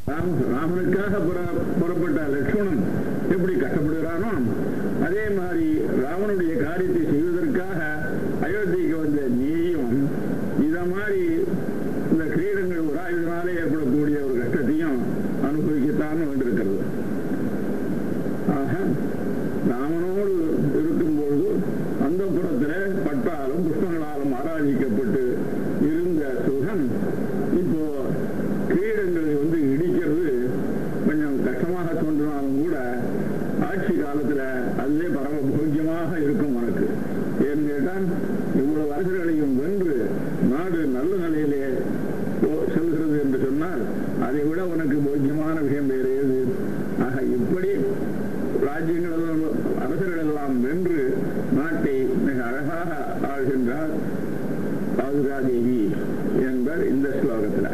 ராம- ராமனுக்காக புற- புறப்பட்ட லட்சுமணன் எப்படி கஷ்டப்படுகிறானோ அதே மாதிரி ராவனுடைய காரியத்தை செய்வதற்காக அயோத்திக்கு வந்த நீயும் இத மாதிரி இந்த கிரீடங்கள் உராய்வினாலே ஏற்படக்கூடிய ஒரு கஷ்டத்தையும் அனுபவிக்கத்தான் வேண்டியிருக்கிறது ஆக ராமனோடு இருக்கும்பொழுது அந்த புறத்துல பட்டாலும் புஷ்பங்களாலும் ஆராதிக்கப்பட்டு இருந்த சுகம் இப்போ கிரீடங்களை வந்து இடிக்கிறது கொஞ்சம் கஷ்டமாக தோன்றினாலும் கூட ஆட்சி காலத்துல அதுவே பரம போக்கியமாக இருக்கும் உனக்கு ஏன்னு கேட்டால் இவ்வளவு அரசர்களையும் வென்று நாடு நல்ல நிலையிலே போ- செல்கிறது என்று சொன்னால் அதை விட உனக்கு போக்கியமான விஷயம் வேறு ஏது ஆக இப்படி ராஜ்யங்கள் எல்லாம் அரசர்கள் எல்லாம் வென்று நாட்டை மிக அழகாக ஆள்கின்றார் பாதுகாதேவி என்பர் இந்த ஸ்லோகத்தில்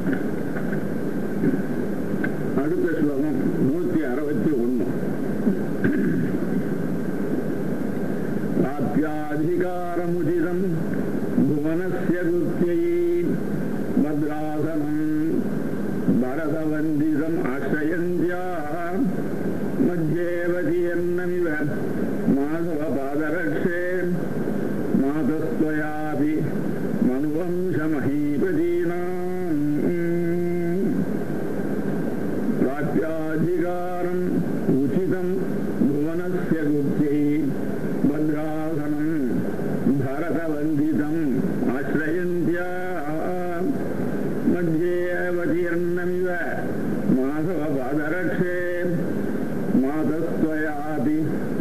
அடுத்த ஸ்லோகம் நூத்தி அறுபத்தி ஒண்ணு प्राप्याधिकारमुचितम् भुवनस्य गुप्त्यै भद्रासनम् भरतवन्दितम् आश्रयन्त्या मध्येवतीयन्नमिव माधवपादरक्षे मातस्त्वयापि मनुवंशमहीपतीनाम् प्राप्याधिकारम् उचितम् भुवनस्य गुप्त्यै भद्रासनम् भरतवन्दितम् आश्रयन्त्या मध्ये अवतीर्णमिव माधवपादरक्षे मातस्त्वयापि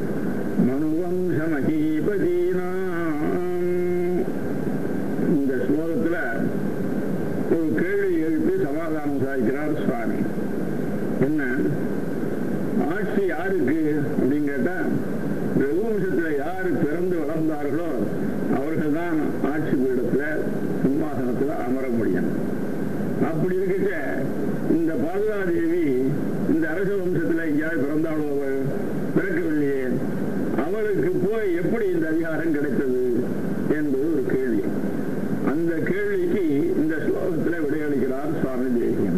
மனுவம்சமகீபதீனாம் இந்த ஸ்லோகத்துல ஒரு கேள்வி எழுப்பி சமாதானம் சாதிக்கிறார் சுவாமி என்ன ஆட்சி யாருக்கு அப்படின்னு கேட்டா ரகுவம்சத்துல யாரு பிறந்து வளர்ந்தார்களோ அவர்கள் தான் ஆட்சி பீடத்துல சிம்மாசனத்துல அமர முடியும் அப்படி இருக்க இந்த பாதுகாதேவி இந்த அரச வம்சத்துல எங்கேயாவது பிறந்தாளோ அவள் பிறக்கவில்லையே அவளுக்கு போய் எப்படி இந்த அதிகாரம் கிடைத்தது என்பது ஒரு கேள்வி அந்த கேள்விக்கு இந்த ஸ்லோகத்துல விடையளிக்கிறார் சுவாமி தேசியம்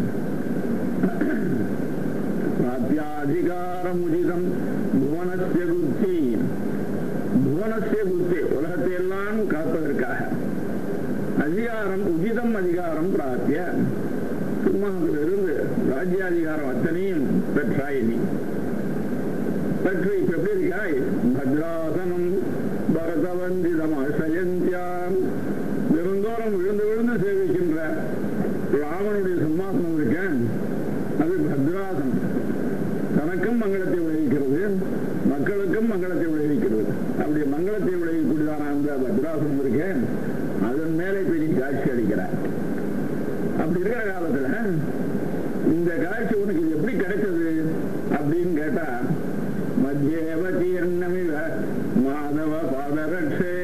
பிராப்தியாதிகாரமுதிதம் புவனஸ்ய புத்தி புவனஸ்ய புத்தி உலகத்தை எல்லாம் காப்பதற்காக அதிகாரம் உதிதம் அதிகாரம் பிராப்திய சிம்மாசனத்திலிருந்து ராஜ்யாதிகாரம் அத்தனையும் பெற்றாய் நீ பெற்று இப்ப எப்படி இருக்காய் பத்ராசனம் பரதவந்திதம் அசயந்தியாம் தினந்தோறும் விழுந்து விழுந்து சேவிக்கின்ற ராமனுடைய சிம்மாசனம் இருக்கேன் அது பத்ராசனம் தனக்கும் மங்களத்தை விளைவிக்கிறது மக்களுக்கும் மங்களத்தை விளைவிக்கிறது அப்படி மங்களத்தை விளைவிக்கூடியதான அந்த பத்ராசனம் இருக்கேன் அதன் மேலே பெரிய காட்சி அளிக்கிறார் அப்படி இருக்கிற காலத்துல இந்த காட்சி உனக்கு இது எப்படி கிடைச்சது அப்படின்னு கேட்டா மத்தியவதி என்னமிவ மாதவ பாதரட்சே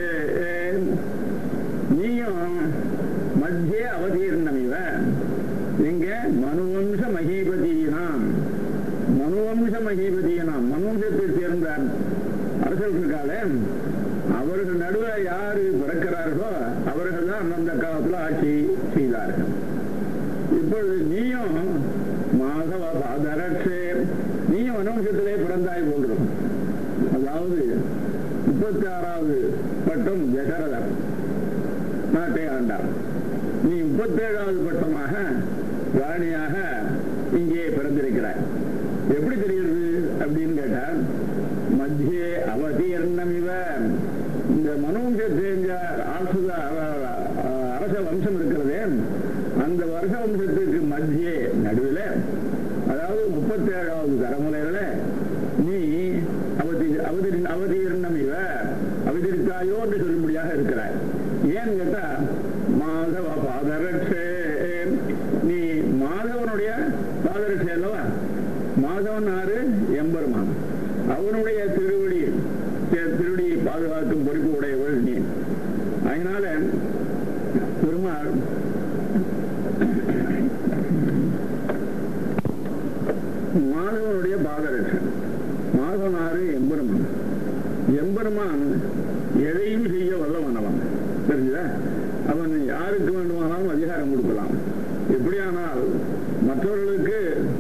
நீயும் மத்திய அவதீர்ணமிவ இங்க மனுவம்ச மகீபதியினாம் மனுவம்ச மகீபதியினாம் மனுவம்சத்தை சேர்ந்த அரசர்கள் இருக்காளே அவர்கள் நடுவே யாரு பிறக்கிறார்களோ அவர்கள் தான் அந்த காலத்துல ஆட்சி செய்தார்கள் இப்பொழுது நீயும் மாதவ பாதரட்சே நீயும் வனவம்சத்திலே பிறந்தாய் போன்றும் அதாவது முப்பத்தி ஆறாவது பட்டம் தசரதர் நாட்டை ஆண்டார் நீ முப்பத்தேழாவது பட்டமாக ராணியாக இங்கே பிறந்திருக்கிறாய் எப்படி தெரியுது அப்படின்னு கேட்டால் மத்திய அவதீர்ணம் இவ இந்த மனுவம்ச தெரிஞ்ச அரசு அரச வம்சம் இருக்கிறதே அந்த வருஷ வம்சத்துக்கு மத்திய நடுவில் அதாவது முப்பத்தேழாவது தலைமுறையில நீ அவதி அவதி அவதீர்ணம் இவ அவதரித்தாயோ என்று சொல்லும்படியாக இருக்கிறாய் ஏன்னு கேட்டா மாதவ பாதரட்சே நீ மாதவனுடைய பாதரட்சே அல்லவா மாதவன் ஆறு எம்பெருமான் அவனுடைய திருவடி திருவடியை பாதுகாக்கும் பொறுப்பு உடையவள் நீ அதனால பெருமாள் மாதவனுடைய பாதரட்சன் மாதவனாறு எம்பெருமான் எம்பெருமான் எதையும் செய்ய வல்லவன் அவன் தெரிஞ்சுதா அவன் யாருக்கு வேண்டுமானாலும் அதிகாரம் கொடுக்கலாம் எப்படியானால் மற்றவர்களுக்கு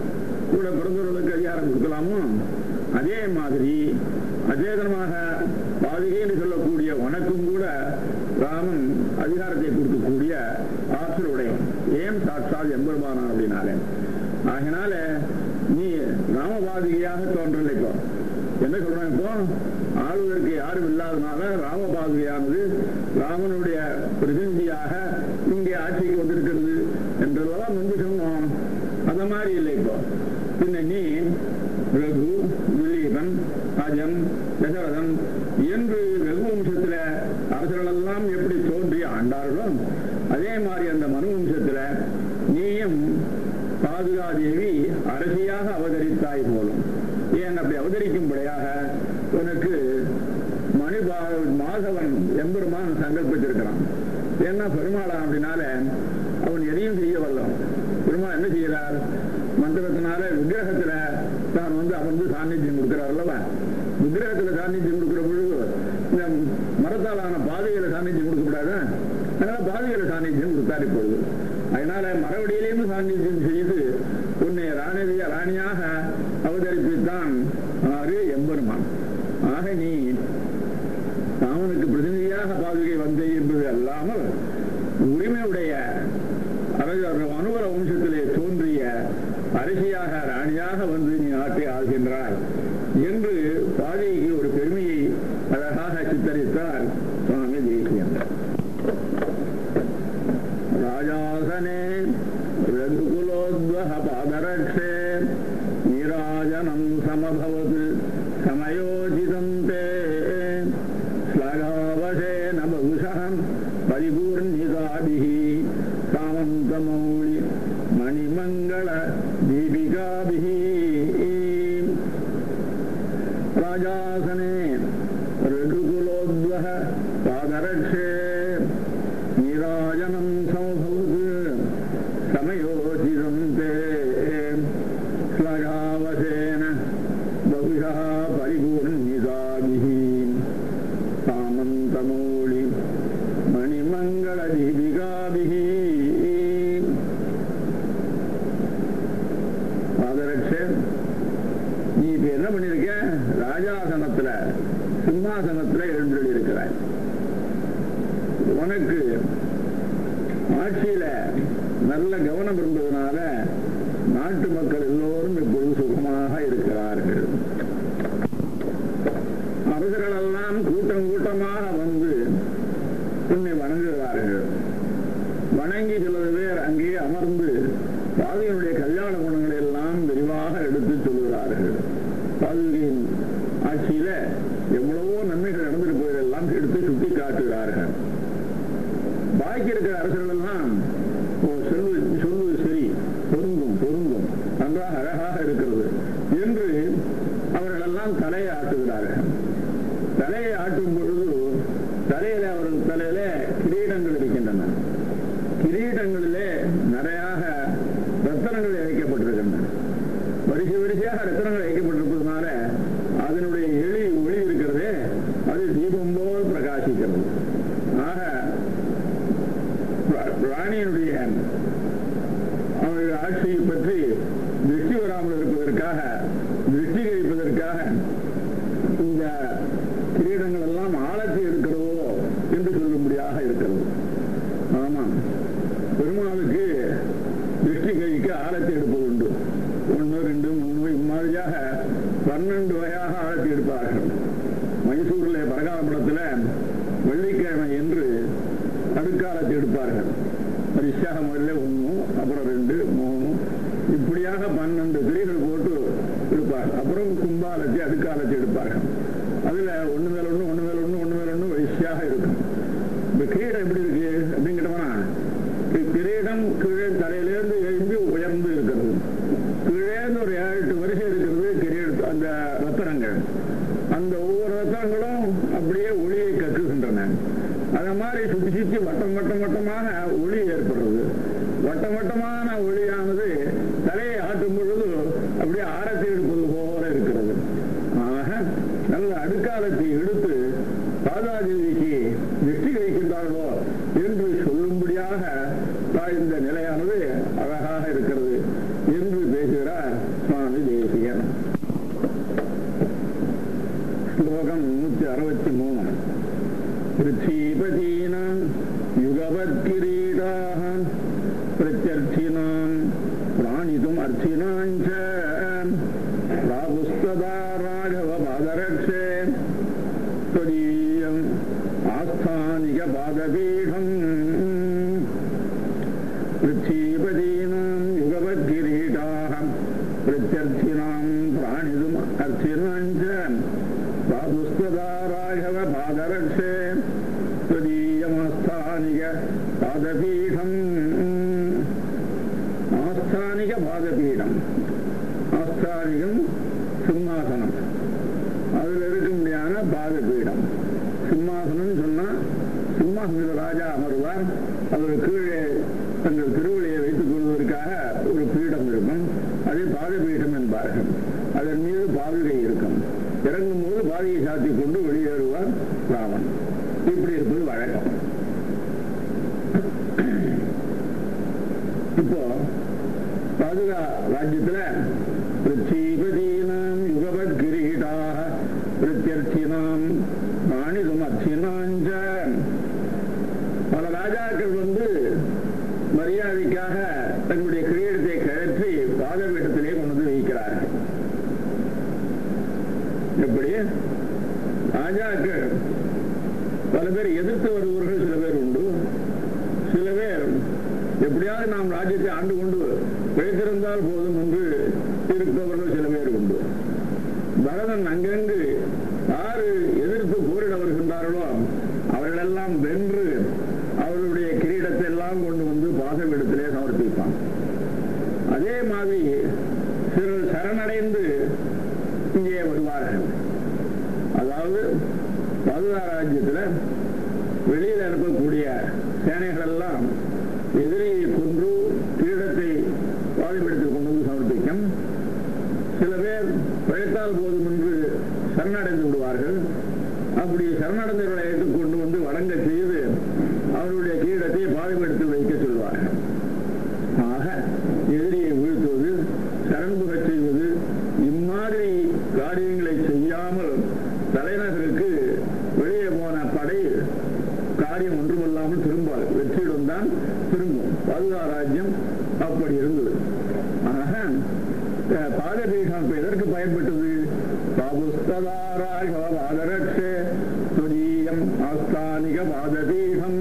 கொடுக்கலாமோ அதே மாதிரி அச்சேதனமாக பாதுகைன்னு சொல்லக்கூடிய உனக்கும் கூட ராமன் அதிகாரத்தை கொடுக்கக்கூடிய ஆற்றல் உடையவன் ஏன் சாட்சாத் எம்பெருமானான் அப்படின்னாலே ஆகினால நீ ராமபாதுகையாக தோன்றல இப்போ என்ன சொல்றாங்க இப்போ ஆளுவதற்கு யாரும் இல்லாதனால ராமபாதுகையானது ராமனுடைய பிரதிநிதியாக இங்கே ஆட்சிக்கு வந்திருக்கிறது என்றதெல்லாம் முன்பு சொன்னோம் அந்த மாதிரி இல்லை இப்போ பின்ன நீ ரகு திலீபன் அஜன் தசரதன் என்று ரகு வம்சத்துல அரசர்களெல்லாம் எப்படி தோன்றி ஆண்டார்களோ அதே மாதிரி அந்த மனு வம்சத்துல நீயும் பாதுகாதேவி அரசியாக அவதரித்தாய் போலும் ஏன் அப்படி அவதரிக்கும்படியாக உனக்கு மணிபா மாதவன் எம்பெருமான் சங்கல்பித்திருக்கிறான் ஏன்னா பெருமாளா அப்படின்னால அவன் எதையும் செய்ய வல்லவன் பெருமாள் என்ன செய்கிறார் மந்திரத்தினால விக்கிரகத்துல தான் வந்து அமர்ந்து சாநித்தியம் கொடுக்கிறார் அல்லவா விக்கிரகத்துல சாநித்தியம் கொடுக்கிற பொழுது இந்த மரத்தாலான பாதையில சாநித்தியம் கொடுக்கக்கூடாது அதனால பாதையில சாநித்தியம் கொடுத்தார் இப்பொழுது அதனால மரவடியிலேயும் சாநித்தியம் செய்து உன்னை ராணிய ராணியாக அவதரிப்பித்தான் ஆறு எம்பெருமான் ஆக நீ ராமனுக்கு பிரதிநிதியாக பாதுகை வந்தே என்பது அல்லாமல் உரிமையுடைய அனுபவ வம்சத்திலே தோன்றிய அரசியாக ராணியாக வந்து நீ நாட்டை ஆள்கின்றாய் என்று பாதைக்கு ஒரு பெருமையை அழகாக சித்தரித்தார் சுவாமி தேசியம் ராஜாசனே ரகுகுலோத்வக பாதரக்ஷே நீராஜனம் சமபவது சமயோஜிதம் தே ஸ்லகாவசேன பகுஷம் பரிபூர்ணிதாபிः சாமந்தமௌளி மணிமங்கள தீபிகாபிः ராஜாசனே ரகுகுலோத்வக பாதரக்ஷே நீராஜனம் சமபவது சமயோஜிதம் தே ஸ்லகாவசேன बहुशः परिपूर्णिताभिः सामन्तमौळि मणिमङ्गलदीपिकाभिः பாதரட்சே நீ இப்ப என்ன பண்ணிருக்க ராஜாசனத்துல சிம்மாசனத்துல எழுந்தொழி இருக்கிறாய் உனக்கு ஆட்சியில நல்ல கவனம் இருந்ததுனால நாட்டு மக்கள் எல்லோரும் இப்பொழுது சுகமாக இருக்கிறார்கள் அரசர்கள் எல்லாம் கூட்டம் கூட்டமாக வந்து உன்னை வணங்குகிறார்கள் வணங்கி சில பேர் அங்கே அமர்ந்து பாதுகையினுடைய கல்யாண குணங்களை எல்லாம் விரிவாக எடுத்து சொல்கிறார்கள் பாதுகையின் ஆட்சியில எவ்வளவோ நன்மைகள் நடந்துட்டு போயதெல்லாம் எடுத்து சுட்டி காட்டுகிறார்கள் பாக்கி இருக்கிற அரசர்கள் எல்லாம் ஓ செல்வது சொல்வது சரி பொருந்தும் பொருந்தும் நன்றாக அழகாக இருக்கிறது என்று அவர்கள் எல்லாம் தலையை ஆட்டுகிறார்கள் தலையை ஆட்டும் பொழுது தலையில அவர்கள் தலையில கிரீடங்கள் இருக்கின்றன கிரீடங்களிலே நிறையாக ரத்தனங்கள் இழைக்கப்பட்டிருக்கின்றன வரிசை வரிசையாக ரத்தனங்கள் இழைக்கப்பட்டிருப்பதனால அதனுடைய எளி ஒளி இருக்கிறதே அது தீபம் போல் பிரகாசிக்கிறது ஆக ராணியினுடைய அவருடைய ஆட்சியை பற்றி திருஷ்டி வராமல் இருப்பதற்காக திருஷ்டி கழிப்பதற்காக இந்த கிரீடங்கள் எல்லாம் ஆழத்தை இருக்கிறதோ என்று சொல்லும்படியாக இருக்கிறது ஆமாம் பெருமாளுக்கு திருஷ்டி கழிக்க ஆழத்தை எடுப்பது உண்டு ஒன்று ரெண்டு மூணு இம்மாதிரியாக பன்னெண்டு வகையாக ஆழத்தை எடுப்பார்கள் மைசூரில் பரகாலப்படத்தில் வெள்ளிக்கிழமை என்று அடுக்காலத்தை எடுப்பார்கள் வரிசையாக முதல்ல ஒன்று அப்புறம் ரெண்டு மூணு இப்படியாக பன்னெண்டு திரிகள் போட்டு எடுப்பார்கள் அப்புறம் கும்பாலத்தை அடுக்காலத்தை எடுப்பார்கள் அதுல ஒண்ணு மேல ஒண்ணு ஒண்ணு மேல ஒண்ணு ஒண்ணு மேல ஒண்ணு வரிசையாக இருக்கும் இந்த கிரீடம் எப்படி இருக்கு அப்படின்னு கேட்டோம்னா கிரீடம் கீழே தலையிலேருந்து எழும்பி உயர்ந்து இருக்கிறது கீழேந்து ஒரு ஏழு எட்டு வரிசை இருக்கிறது கிரீட அந்த ரத்தனங்கள் அந்த ஒவ்வொரு ரத்தனங்களும் அப்படியே ஒளியை கக்குகின்றன அத மாதிரி சுத்தி சுத்தி வட்டம் வட்டம் வட்டமாக ஒளி ஏற்படுறது வட்டம் வட்டமான ஒளியானது தலையை ஆட்டும் பொழுது அப்படியே ஆரத்தி எடுப்பது போல இருக்கிறது ஆக நல்ல அடுக்காலத்தை எடுத்து பாதாதேவிக்கு வெற்றி வைக்கின்றார்களோ என்று சொல்லும்படியாக இந்த நிலையானது அழகாக இருக்கிறது என்று பேசுகிறார் சுவாமி தேசிகன் அறுபத்தி மூணு பிருத்திபதீனாம் யுகவத்கிரீடாக பிரத்யர்த்தினாம் பிராணிதும் அர்ச்சினாஞ்ச ராபுஸ்ததா ராகவ பாதரக்ஷே त्वदीयम् आस्थानिकपादपीठम् पृथ्वीपदीनाम् युगवद्गिरीटाः प्रत्यर्थिनाम् प्राणितुम् अर्थिनाम् च साधुस्तदा राघवपादरक्षे त्वदीयमास्थानिकपादपीठम् ஆஸ்தானிகபாதபீடம் ஆஸ்தானிகம் சிம்மாசனம் அதுல இருக்க முடியாத பாதபீடம் சிம்மாசனம் சொன்னா சிம்மாசனத்தில் ராஜா அமர்வார் அவர் கீழே தங்கள் திருவள்ளியை வைத்துக் கொள்வதற்காக ஒரு பீடம் இருக்கும் அதை பாதபீடம் என்பார்கள் அதன் மீது பாதுகை இருக்கும் இறங்கும் போது பாதையை சாத்திக் கொண்டு வெளியேறுவார் ராமன் இப்படி இருப்பது வழக்கம் இப்போ பாதுகா ராஜ்யத்துல பிருத்திபதீனாம் யுகபத் கிரீடாக பிரத்யர்த்தினாம் மாணிதம் அர்ச்சினாஞ்ச பல ராஜாக்கள் வந்து மரியாதைக்காக தங்களுடைய கிரீடத்தை கழற்றி பாதபீடத்திலே கொண்டு வந்து வைக்கிறார்கள் எப்படி ராஜாக்கள் பல பேர் எதிர்த்து வருபவர்கள் சில பேர் உண்டு சில பேர் எப்படியாவது நாம் ராஜ்யத்தை ஆண்டு கொண்டு வைத்திருந்தால் போதும் என்று இருப்பவர்கள் சில பேர் உண்டு பரதன் அங்கங்கு யாரு எதிர்த்து போரிட வருகின்றார்களோ அவர்களெல்லாம் வென்று அவர்களுடைய கிரீடத்தை எல்லாம் கொண்டு வந்து பாசவிடத்திலே சமர்ப்பிப்பான் அதே மாதிரி சிலர் சரணடைந்து இங்கே வருவார்கள் அதாவது பாதுகா ராஜ்யத்தில் வெளியில் அனுப்பக்கூடிய சேனைகள் எல்லாம் எதிரியை கொன்று கிரீடத்தை பாதுபடுத்திக் கொண்டு வந்து சமர்ப்பிக்கும் சில பேர் பிழைத்தால் போதும் என்று சரணடைந்து விடுவார்கள் அப்படி சரணடைந்தவர்களை ஏற்றுக்கொண்டு வந்து வழங்க செய்து அவருடைய கிரீடத்தை பாதுபடுத்தி வைக்க சொல்வார்கள் ஆக எதிரியை வீழ்த்துவது சரண்புகச் செய்வது இம்மாதிரி காரியங்களை செய்யாமல் தலைநகருக்கு வெளியே போன படை காரியம் ஒன்றுமில்லாமல் திரும்பாது வெற்றியிடம் தான் திரும்பும் பாதுகா ராஜ்யம் அப்படி இருந்தது ஆக அஹ், பாதபீடம் இப்ப எதற்கு பயன்பட்டது பாபுஸ்ததாராக பாதரட்சே துரியம் ஆஸ்தானிக பாதபீடம்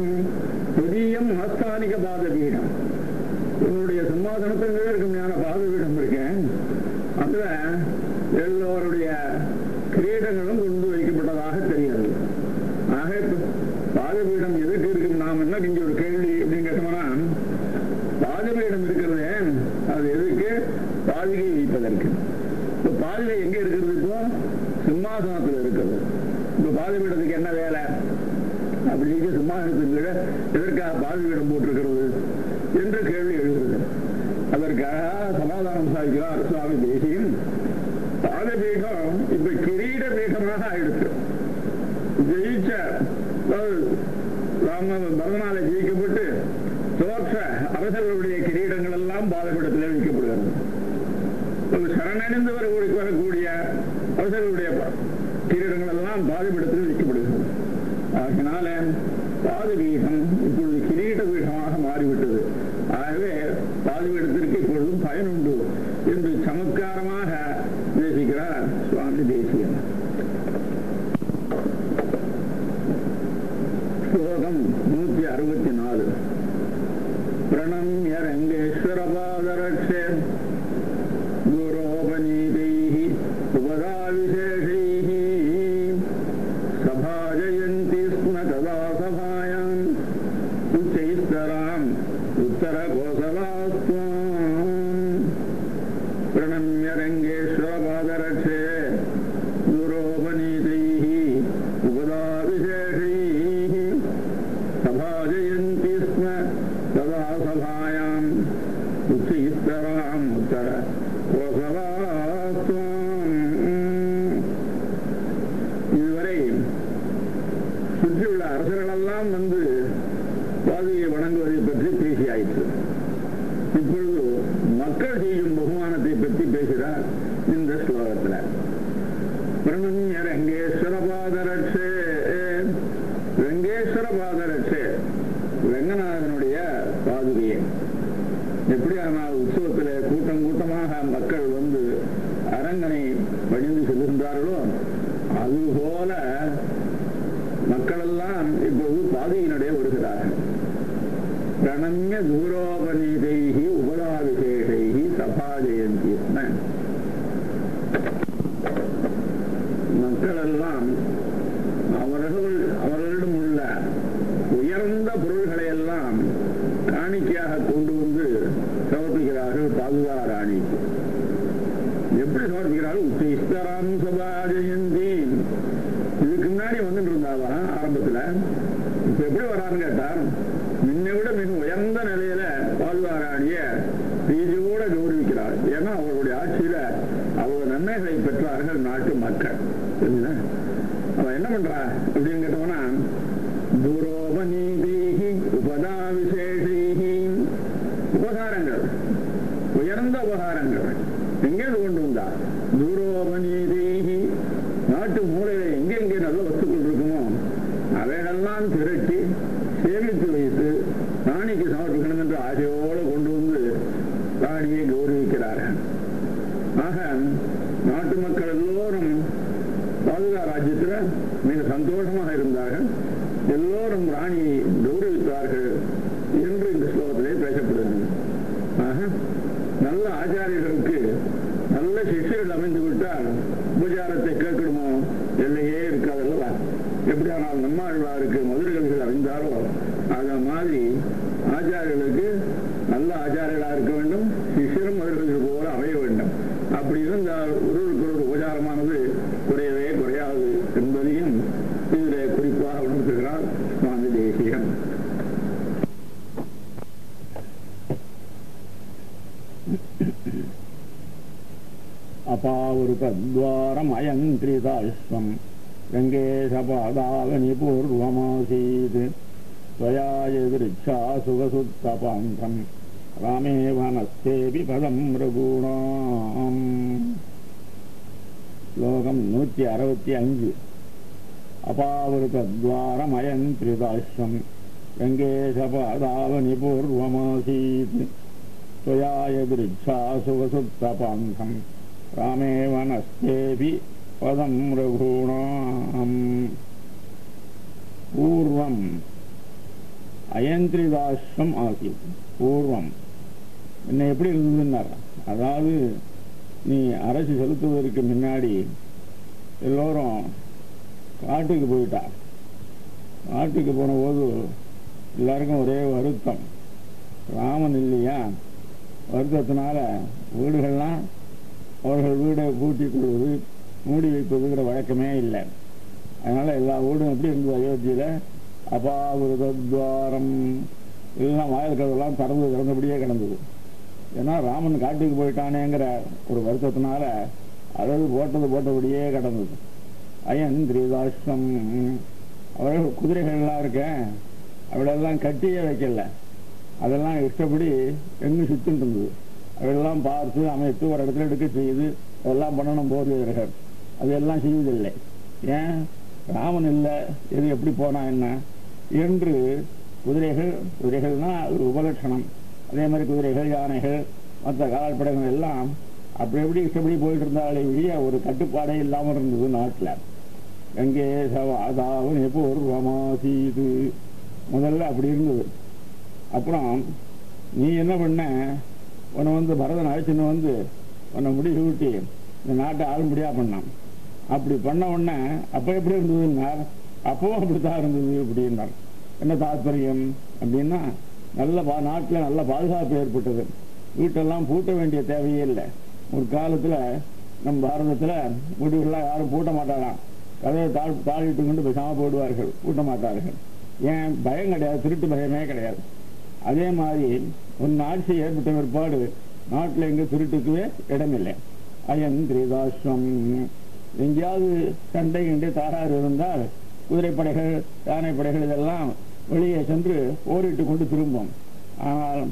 துரியம் ஆஸ்தானிக பாதபீடம் உன்னுடைய சிம்மாசனத்தின் கீழே இருக்கும் ஞான பாதபீடம் இருக்கேன் அதுல எல்லோருடைய கிரீடங்களும் கொண்டு வைக்கப்பட்டதாக தெரிகிறது ஆக இப்ப பாதபீடம் எதுக்கு இருக்கு நாம் என்ன இங்க ஒரு கேள்வி அப்படின்னு கேட்டோம்னா பாதபீடம் இருக்கிறதே அது எதுக்கு பாதிகை வைப்பதற்கு இப்ப பாதிகை எங்க இருக்கிறது இப்போ சிம்மாசனத்தில் இருக்கிறது இப்ப பாதபீடத்துக்கு என்ன வேலை அப்படி இருக்கு சிம்மாசனத்தின் கீழே எதற்காக பாதபீடம் போட்டிருக்கிறது என்ற கேள்வி எழுகிறது அதற்காக சமாதானம் சாதிக்கிறார் சுவாமி தேசியம் பாதபீடம் இப்ப கிரீட பீடமாக ஆயிடுச்சு ஜெயிச்ச அதாவது ராம பரதனால ஜெயிக்கப்பட்டு தோற்ற அரசர்களுடைய கிரீடங்கள் எல்லாம் பாதபீடத்தில் வைக்கப்படுகிறது ஒரு சரணடைந்து வரக்கூடிய வரக்கூடிய அரசர்களுடைய கிரீடங்கள் எல்லாம் பாதபீடத்தில் வைக்கப்படுகிறது ஆகினால பாதபீடம் இப்பொழுது கிரீட பீடமாக மாறிவிட்டது ஆகவே பாதபீடத்திற்கு இப்பொழுதும் பயனுண்டு என்று சமத்காரமாக பேசுகிறார் சுவாமி தேசியன் ஸ்லோகம் நூத்தி அறுபத்தி நாலு பிரணம்ய ரங்கேஸ்வரபாதரக்ஷே गुरोपनीतैः उपदाविशेषैः सभाजयन्ति स्म तदा सभायाम् उच्चैस्तराम् उत्तरकोसलास्त्वाम् प्रणम्य रङ्गेश्वरपादरक्षे गुरोपनीतैः उपदाविशेषैः सभाजयन्ति स्म तदा सभायाम् उच्चैस्तराम् उत्तर இதுவரை சுற்றியுள்ள அரசர்களெல்லாம் வந்து பாதையை வணங்குவதை பற்றி பேசியாயிற்று இப்பொழுது மக்கள் செய்யும் பகுமானத்தை பற்றி பேசுகிறார் இந்த ஸ்லோகத்தில் பிரணம்ய ரங்கேஸ்வர பாதர தூரோபநீதைகி உபதாவிசேஷைகி சபாஜயந்தி மக்கள் எல்லாம் அவர்கள் அவர்களிடம் உள்ள உயர்ந்த பொருள்களை எல்லாம் காணிக்கையாக கொண்டு வந்து சமர்ப்பிக்கிறார்கள் பாதுகா ராணிக்கு எப்படி சமர்ப்பிக்கிறார்கள் உத்திஷ்டராம் சபா ஜெயந்தி இதுக்கு முன்னாடி வந்துட்டு இருந்தாவா ஆரம்பத்துல இப்ப எப்படி வரான்னு கேட்டார் முன்னை விட மிக உயர்ந்த நிலையில பாதுகா ராணிய ரீதியோட கௌரவிக்கிறார் ஏன்னா அவர்களுடைய ஆட்சியில அவ்வளவு நன்மைகளை பெற்றார்கள் நாட்டு மக்கள் சரிங்களா? அவன் என்ன பண்றா அப்படின்னு கேட்டோம்னா தூரோபநீதீகி உபதா விசேஷீகி உபகாரங்கள் உயர்ந்த உபகாரங்கள் எங்கேருந்து கொண்டு வந்தா தூரோபநீதீகி நாட்டு மூலையில எங்கெங்கே நல்ல வஸ்துக்கள் இருக்குமோ அவைகளெல்லாம் திரட்டி சேமித்து வைத்து ராணிக்கு சமர்ப்பிக்கணும் என்று ஆசையோடு கொண்டு வந்து ராணியை கௌரவிக்கிறார்கள் ஆக நாட்டு மக்கள் எல்லோரும் பாதுகா ராஜ்யத்துல மிக சந்தோஷமாக இருந்தார்கள் எல்லோரும் ராணியை கௌரவித்தார்கள் என்று இந்த ஸ்லோகத்திலே பேசப்படுகிறது ஆக நல்ல ஆச்சாரியர்களுக்கு நல்ல சிஷ்யர்கள் அமைந்து விட்டால் உபச்சாரத்தை கேட்கணுமோ எல்லையே இருக்காதல்லவா எப்படியானால் நம்மாழ்வாருக்கு மதுரைகள் அறிந்தாரோ அத மாதிரி ஆச்சாரியர்களுக்கு நல்ல ஆச்சாரியர்களா இருக்க வேண்டும் சிஷ்யரும் மதுரைகள் போல அமைய வேண்டும் அப்படி இருந்தால் ஒருவருக்கு ஒரு உபச்சாரமானது குறையவே குறையாது என்பதையும் இதிலே குறிப்பாக உணர்த்துகிறார் சுவாமி தேசியம் अपावृतद्वारमयन्त्रिताश्वम् गङ्गेशपादावनि पूर्वमासीत् त्वया यदृच्छा सुखसुत्तपान्थम् रामे वनस्थेऽपि पदम् रघूणाम् श्लोकम् नूति अरुपति अञ्जु अपावृतद्वारमयन्त्रिताश्वम् गङ्गेशपादावनि पूर्वमासीत् त्वया यदृच्छा सुखसुत्तपान्थम् रामे वनस्थेऽपि पदं रघूणाम् பூர்வம் அயந்திரிதாஸ்வம் ஆசித் பூர்வம் என்ன எப்படி இருந்ததுன்னார் அதாவது நீ அரசு செலுத்துவதற்கு முன்னாடி எல்லோரும் காட்டுக்கு போயிட்டா காட்டுக்கு போன போது எல்லாருக்கும் ஒரே வருத்தம் ராமன் இல்லையா வருத்தத்தினால வீடுகள்லாம் அவர்கள் வீடை பூட்டி கொள்வது மூடி வைப்பதுங்கிற வழக்கமே இல்லை அதனால எல்லா வீடும் எப்படி இருந்தது அயோத்தியில அபாவிரதத்வாரம் எல்லாம் வாயில் கதவெல்லாம் திறந்து திறந்தபடியே கிடந்தது ஏன்னா ராமன் காட்டுக்கு போயிட்டானேங்கிற ஒரு வருத்தத்தினால அதாவது போட்டது போட்டபடியே கிடந்தது அயன் திரிதாஷ்டம் அவர்கள் குதிரைகள்லாம் இருக்க அவளெல்லாம் கட்டியே வைக்கல அதெல்லாம் இஷ்டப்படி எங்கும் சுத்தின்னு இருந்தது அதெல்லாம் பார்த்து அமைத்து ஒரு இடத்துல எடுக்க செய்து அதெல்லாம் பண்ணணும் போர் வீரர்கள் அதெல்லாம் செய்வதில்லை ஏன் ராமன் இல்லை எது எப்படி போனா என்ன என்று குதிரைகள் குதிரைகள்னா ஒரு உபலட்சணம் அதே மாதிரி குதிரைகள் யானைகள் மற்ற கால்படைகள் எல்லாம் அப்படி எப்படி இஷ்டப்படி போயிட்டு இருந்தாலே வெளியே ஒரு கட்டுப்பாடே இல்லாமல் இருந்தது நாட்டில் கங்கே சவாதாவன் எப்போ ஒரு ரமாசீது முதல்ல அப்படி இருந்தது அப்புறம் நீ என்ன பண்ண உன்னை வந்து பரதன் அழைச்சின்னு வந்து உன்னை முடி சூட்டி இந்த நாட்டை ஆளும்படியா பண்ணான் அப்படி பண்ண உடனே அப்போ எப்படி இருந்ததுன்னார் அப்பவும் அப்படித்தான் இருந்தது அப்படின்னார் என்ன தாத்பரியம் அப்படின்னா நல்ல பா நாட்டில் நல்ல பாதுகாப்பு ஏற்பட்டது வீட்டெல்லாம் பூட்ட வேண்டிய தேவையே இல்லை ஒரு காலத்தில் நம் பாரதத்தில் வீடுகள்லாம் யாரும் பூட்ட மாட்டாராம் கதையை தாழ் தாழிட்டு கொண்டு பேசாமல் போடுவார்கள் பூட்ட மாட்டார்கள் ஏன் பயம் கிடையாது திருட்டு பயமே கிடையாது அதே மாதிரி உன் ஆட்சி ஏற்பட்ட பிற்பாடு நாட்டில் எங்க திருட்டுக்குவே இடமில்லை அயன் திரிதாஸ்வம் எங்கேயாவது சண்டை கிண்டை தாராறு இருந்தால் குதிரைப்படைகள் யானை படைகள் இதெல்லாம் வெளியே சென்று போரிட்டு கொண்டு திரும்பும் ஆனால்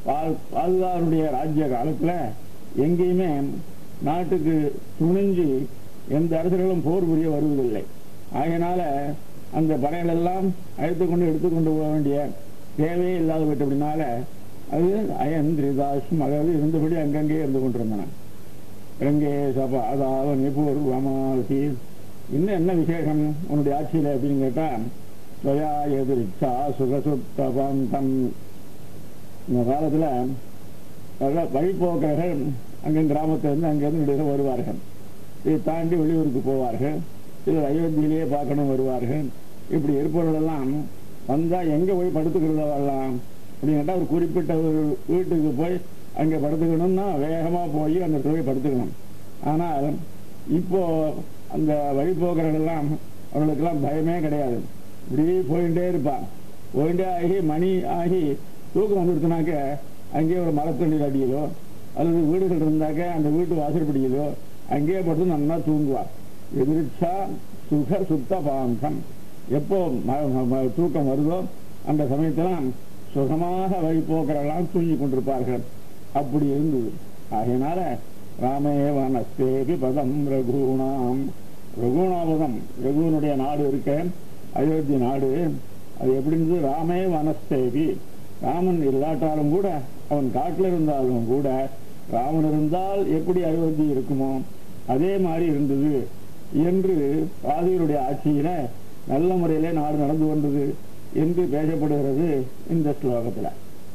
பாதுகாருடைய ராஜ்ய காலத்துல எங்கேயுமே நாட்டுக்கு துணிஞ்சு எந்த அரசர்களும் போர் புரிய வருவதில்லை ஆகையினால அந்த படைகள் எல்லாம் அழைத்து கொண்டு எடுத்துக்கொண்டு போக வேண்டிய தேவையே இல்லாத விட்டபடினால அது அயன் திரிதாசும் அதாவது இருந்தபடி அங்கங்கே இருந்து கொண்டிருந்தன எங்கே சபா அதாவது நிபூர்வமாசி இன்னும் என்ன விசேஷம் உன்னுடைய ஆட்சியில அப்படின்னு கேட்டா ஸ்வயா எதிர்ச்சா சுகசுத்தபந்தம் இந்த காலத்துல நல்ல வழிபோக்கர்கள் அங்கே கிராமத்திலிருந்து அங்கேருந்து நடுவில் வருவார்கள் இதை தாண்டி வெளியூருக்கு போவார்கள் சிலர் அயோத்தியிலேயே பார்க்கணும் வருவார்கள் இப்படி இருப்பவர்களெல்லாம் வந்தா எங்க போய் படுத்துக்கிறதா வரலாம் அப்படின்னு கேட்டா ஒரு குறிப்பிட்ட ஒரு வீட்டுக்கு போய் அங்க படுத்துக்கணும்னா வேகமா போய் அந்த இடத்துல போய் படுத்துக்கணும் ஆனால் இப்போ அந்த வழிபோக்கர்கள் எல்லாம் அவர்களுக்கெல்லாம் பயமே கிடையாது இப்படியே போயிட்டே இருப்பான் போயிட்டே ஆகி மணி ஆகி தூக்கம் வந்துடுச்சுனாக்க அங்கேயே ஒரு மரத்தடியில் அடியதோ அல்லது வீடுகள் இருந்தாக்க அந்த வீட்டு வாசற்படியதோ அங்கேயே படுத்து நல்லா தூங்குவார் எதிர்ச்சா சுக சுத்த பாந்தம் எப்போ ம- ம- ம- தூக்கம் வருதோ அந்த சமயத்தெல்லாம் சுகமாக வழிபோக்கரெல்லாம் தூங்கி கொண்டிருப்பார்கள் அப்படி இருந்தது ஆகையினால ராமேவனஸ்தேபி பதம் ரகுணாம் ரகுணாபதம் ரகுனுடைய நாடு இருக்க அயோத்தி நாடு அது எப்படி இருந்தது ராமே வனஸ்தேபி ராமன் இல்லாட்டாலும் கூட அவன் காட்டில் இருந்தாலும் கூட ராமன் இருந்தால் எப்படி அயோத்தி இருக்குமோ அதே மாதிரி இருந்தது என்று பாதிகளுடைய ஆட்சியில நல்ல முறையிலே நாடு நடந்து வந்தது என்று பேசப்படுகிறது இந்த ஸ்லோகத்துல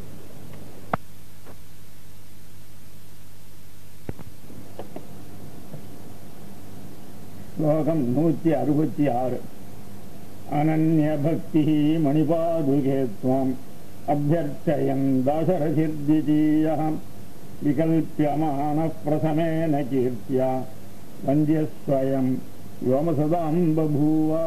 ஸ்லோகம் நூத்தி அறுபத்தி ஆறு அனன்ய பக்தி மணிபாதுகே துவம் அபியர்ச்சயன் தாசரசிர்திஜீயம் விகல்பியமான பிரசமேன கீர்த்தியா வந்தியஸ்வயம் யோமசதாம் பபூவா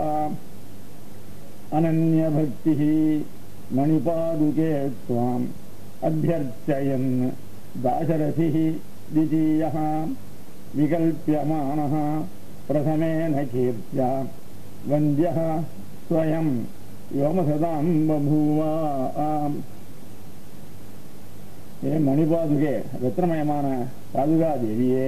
अनन्यभक्तिः मणिपादुके त्वाम् अभ्यर्चयन् दाशरथिः द्वितीयः विकल्प्यमानः प्रथमेन कीर्त्या वन्द्यः स्वयं व्योमसदाम् बभूव ஏ மணிபாதுகே ரத்னமயமான பாதுகாதேவியே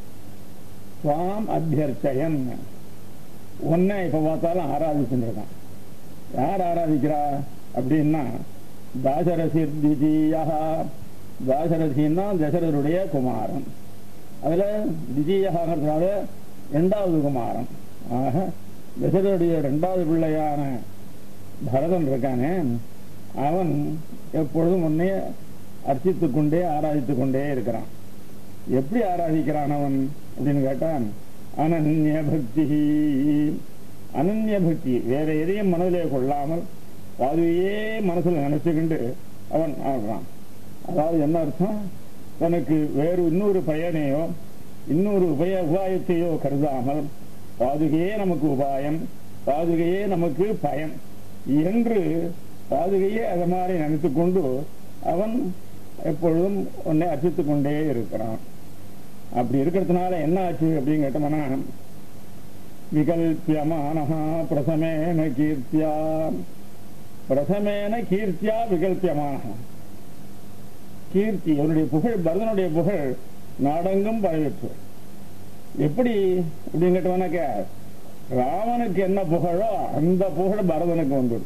சுவாம் அபியர்ச்சயன் உன்னை இப்ப பார்த்தாலும் ஆராதிச்சுட்டு இருக்கான் யார் ஆராதிக்கிறா அப்படின்னா தாசரசி திஜீயா தாசரசின்னா தசரருடைய குமாரன் அதுல திஜீயகாங்கிறதுனால இரண்டாவது குமாரன் ஆக தசரருடைய இரண்டாவது பிள்ளையான பரதன் இருக்கானே அவன் எப்பொழுதும் உன்னை அர்ச்சித்துக் கொண்டே ஆராதித்துக் கொண்டே இருக்கிறான் எப்படி ஆராதிக்கிறான் அவன் அப்படின்னு கேட்டான் அனன்ய பக்தி அனன்ய பக்தி வேற எதையும் மனதிலே கொள்ளாமல் பாதுவையே மனசுல நினைச்சுக்கிண்டு அவன் ஆடுறான் அதாவது என்ன அர்த்தம் தனக்கு வேறு இன்னொரு பயனையோ இன்னொரு உபய உபாயத்தையோ கருதாமல் பாதுகையே நமக்கு உபாயம் பாதுகையே நமக்கு பயன் என்று பாதுகையே அது மாதிரி நினைத்துக் கொண்டு அவன் எப்பொழுதும் உன்னை அர்ச்சித்துக் கொண்டே இருக்கிறான் அப்படி இருக்கிறதுனால என்ன ஆச்சு அப்படின்னு கேட்டோம்னா விகல்பியமானஹா பிரசமேன கீர்த்தியா பிரசமேன கீர்த்தியா விகல்பியமானஹா கீர்த்தி அவனுடைய புகழ் பரதனுடைய புகழ் நாடெங்கும் பரவிற்று எப்படி அப்படின்னு கேட்டோம்னாக்க ராமனுக்கு என்ன புகழோ அந்த புகழ் பரதனுக்கு வந்துடும்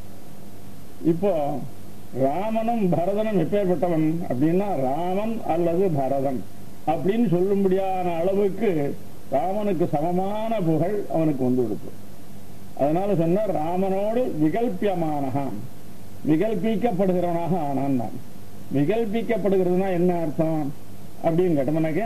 இப்போ ராமனும் பரதனும் எப்பேற்பட்டவன் அப்படின்னா ராமன் அல்லது பரதன் அப்படின்னு சொல்லும்படியான அளவுக்கு ராமனுக்கு சமமான புகழ் அவனுக்கு வந்து கொடுத்து அதனால சொன்ன ராமனோடு விகல்பியமானகா விகல்பிக்கப்படுகிறவனாக ஆனான் நான் விகல்பிக்கப்படுகிறதுனா என்ன அர்த்தம் அப்படின்னு கேட்டோம்னாக்க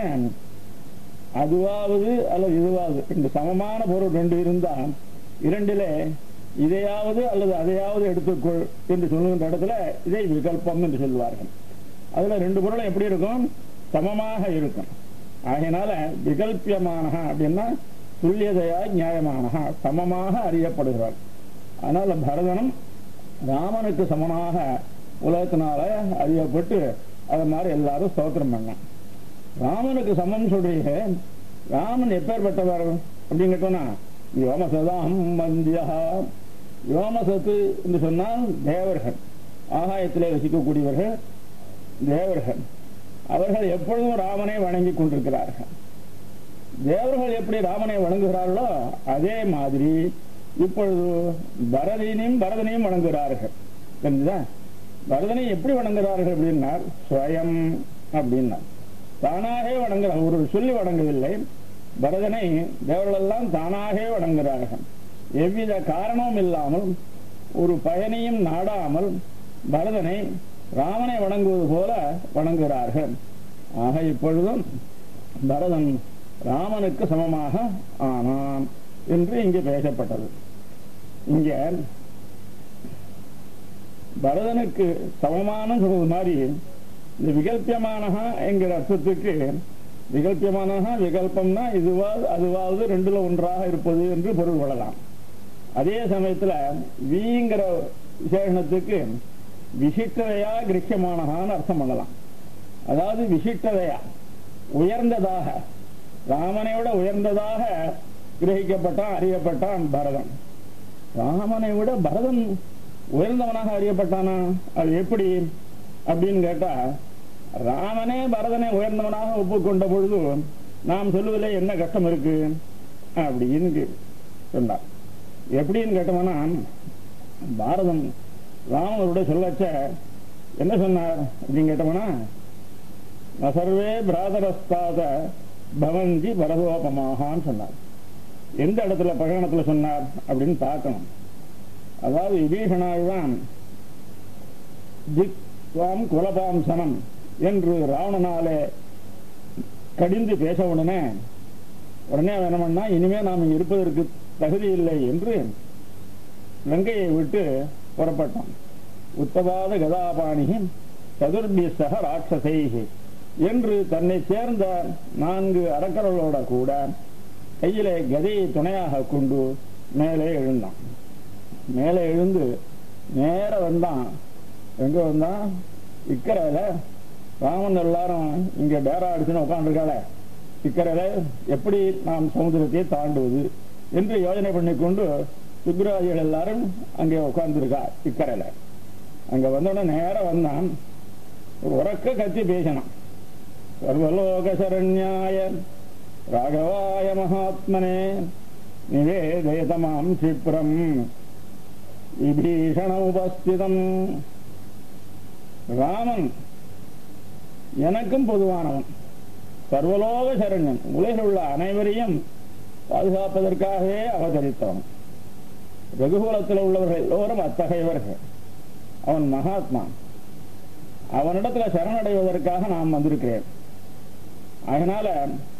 அதுவாவது அல்லது இதுவாவது இந்த சமமான பொருள் ரெண்டு இருந்தா இரண்டிலே இதையாவது அல்லது அதையாவது எடுத்துக்கொள் என்று சொல்லுகின்ற இடத்துல இதை விகல்பம் என்று சொல்வார்கள் அதுல ரெண்டு பொருளும் எப்படி இருக்கும் சமமாக இருக்கும் ஆகையினால விகல்பியமானக அப்படின்னா துல்லியதையா நியாயமானக சமமாக அறியப்படுகிறார் அதனால பரதனும் ராமனுக்கு சமனாக உலகத்தினால அறியப்பட்டு அது மாதிரி எல்லாரும் ஸ்தோத்திரம் பண்ணான் ராமனுக்கு சமம் சொல்றீங்க ராமன் எப்பேற்பட்டவர் அப்படின்னு கேட்டோம்னா யோமசதாம் வந்தியா யோமசத்து என்று சொன்னால் தேவர்கள் ஆகாயத்திலே வசிக்கக்கூடியவர்கள் தேவர்கள் அவர்கள் எப்பொழுதும் ராமனை வணங்கி கொண்டிருக்கிறார்கள் தேவர்கள் எப்படி ராமனை வணங்குகிறார்களோ அதே மாதிரி இப்பொழுது பரதனையும் பரதனையும் வணங்குகிறார்கள் தெரிஞ்சுதா பரதனை எப்படி வணங்குகிறார்கள் அப்படின்னா ஸ்வயம் அப்படின்னா தானாகவே வணங்குறாங்க ஒரு சொல்லி வணங்கவில்லை பரதனை தேவர்களெல்லாம் தானாகவே வணங்குகிறார்கள் எவ்வித காரணமும் இல்லாமல் ஒரு பயனையும் நாடாமல் பரதனை ராமனை வணங்குவது போல வணங்குகிறார்கள் ஆக இப்பொழுதும் பரதன் ராமனுக்கு சமமாக ஆனான் என்று இங்கே பேசப்பட்டது இங்க பரதனுக்கு சமமான சொல்றது மாதிரி இந்த விகல்பியமானஹா என்கிற அர்த்தத்துக்கு விகல்பியமானஹா விகல்பம்னா இதுவாது அதுவாவது ரெண்டுல ஒன்றாக இருப்பது என்று பொருள் கொள்ளலாம் அதே சமயத்துல வீங்கிற விசேஷணத்துக்கு விசிஷ்டதையா கிரகியமானகான்னு அர்த்தம் பண்ணலாம் அதாவது விசிஷ்டதையா உயர்ந்ததாக ராமனை விட உயர்ந்ததாக கிரகிக்கப்பட்டான் அறியப்பட்டான் பரதன் ராமனை விட பரதன் உயர்ந்தவனாக அறியப்பட்டானா அது எப்படி அப்படின்னு கேட்டா ராமனே பரதனை உயர்ந்தவனாக ஒப்புக்கொண்ட பொழுது நாம் சொல்லுவதில் என்ன கஷ்டம் இருக்கு அப்படின்னு கே- சொன்னார் எப்படின்னு கேட்டோம்னா பாரதம் ராமனோட சொல்லச்ச என்ன சொன்னார் அப்படின்னு கேட்டோம்னா "ந சர்வே பிராதரஸ்தாத பவந்தி பரதோபமாகான்னு சொன்னார் எந்த இடத்துல பிரகடனத்துல சொன்னார் அப்படின்னு பார்க்கணும் அதாவது விபீஷணால் தான் திக் துவாம் குலபாம்சனம் என்று ராவணனாலே கடிந்து பேச உடனே உடனே அவன் என்ன பண்ணா இனிமே நாம் இங்க இருப்பதற்கு தகுதி இல்லை என்று லங்கையை விட்டு புறப்பட்டான் உத்தவாத கதாபாணி சதுர்பிசக ராட்சசைஹி என்று தன்னை சேர்ந்த நான்கு அரக்கர்களோட கூட கையிலே கதையை துணையாக கொண்டு மேலே எழுந்தான் மேலே எழுந்து நேர வந்தான் எங்க வந்தான் இக்கரையில ராமன் எல்லாரும் இங்க டேரா அடிச்சுன்னு உட்காந்துருக்காள இக்கரையில எப்படி நாம் சமுதிரத்தை தாண்டுவது என்று யோசனை பண்ணிக்கொண்டு சுக்ராஜிகள் எல்லாரும் அங்கே உட்கார்ந்துருக்கா இக்கரையில அங்க வந்தோடனே நேரா வந்தான் ஒரு உறக்க கத்தி பேசினான் சர்வலோக சரண்யாய ராகவாய மகாத்மனே நிவேதயதமாம் சிப்ரம் விபீஷண உபஸ்திதம் ராமன் எனக்கும் பொதுவானவன் சர்வலோக சரண்யன் உலகில் உள்ள அனைவரையும் பாதுகாப்பதற்காகவே அவதரித்தவன் ரகுகுலத்தில் உள்ளவர்கள் எல்லோரும் அத்தகையவர்கள் அவன் மகாத்மா அவனிடத்துல சரணடைவதற்காக நான் வந்திருக்கிறேன் அதனால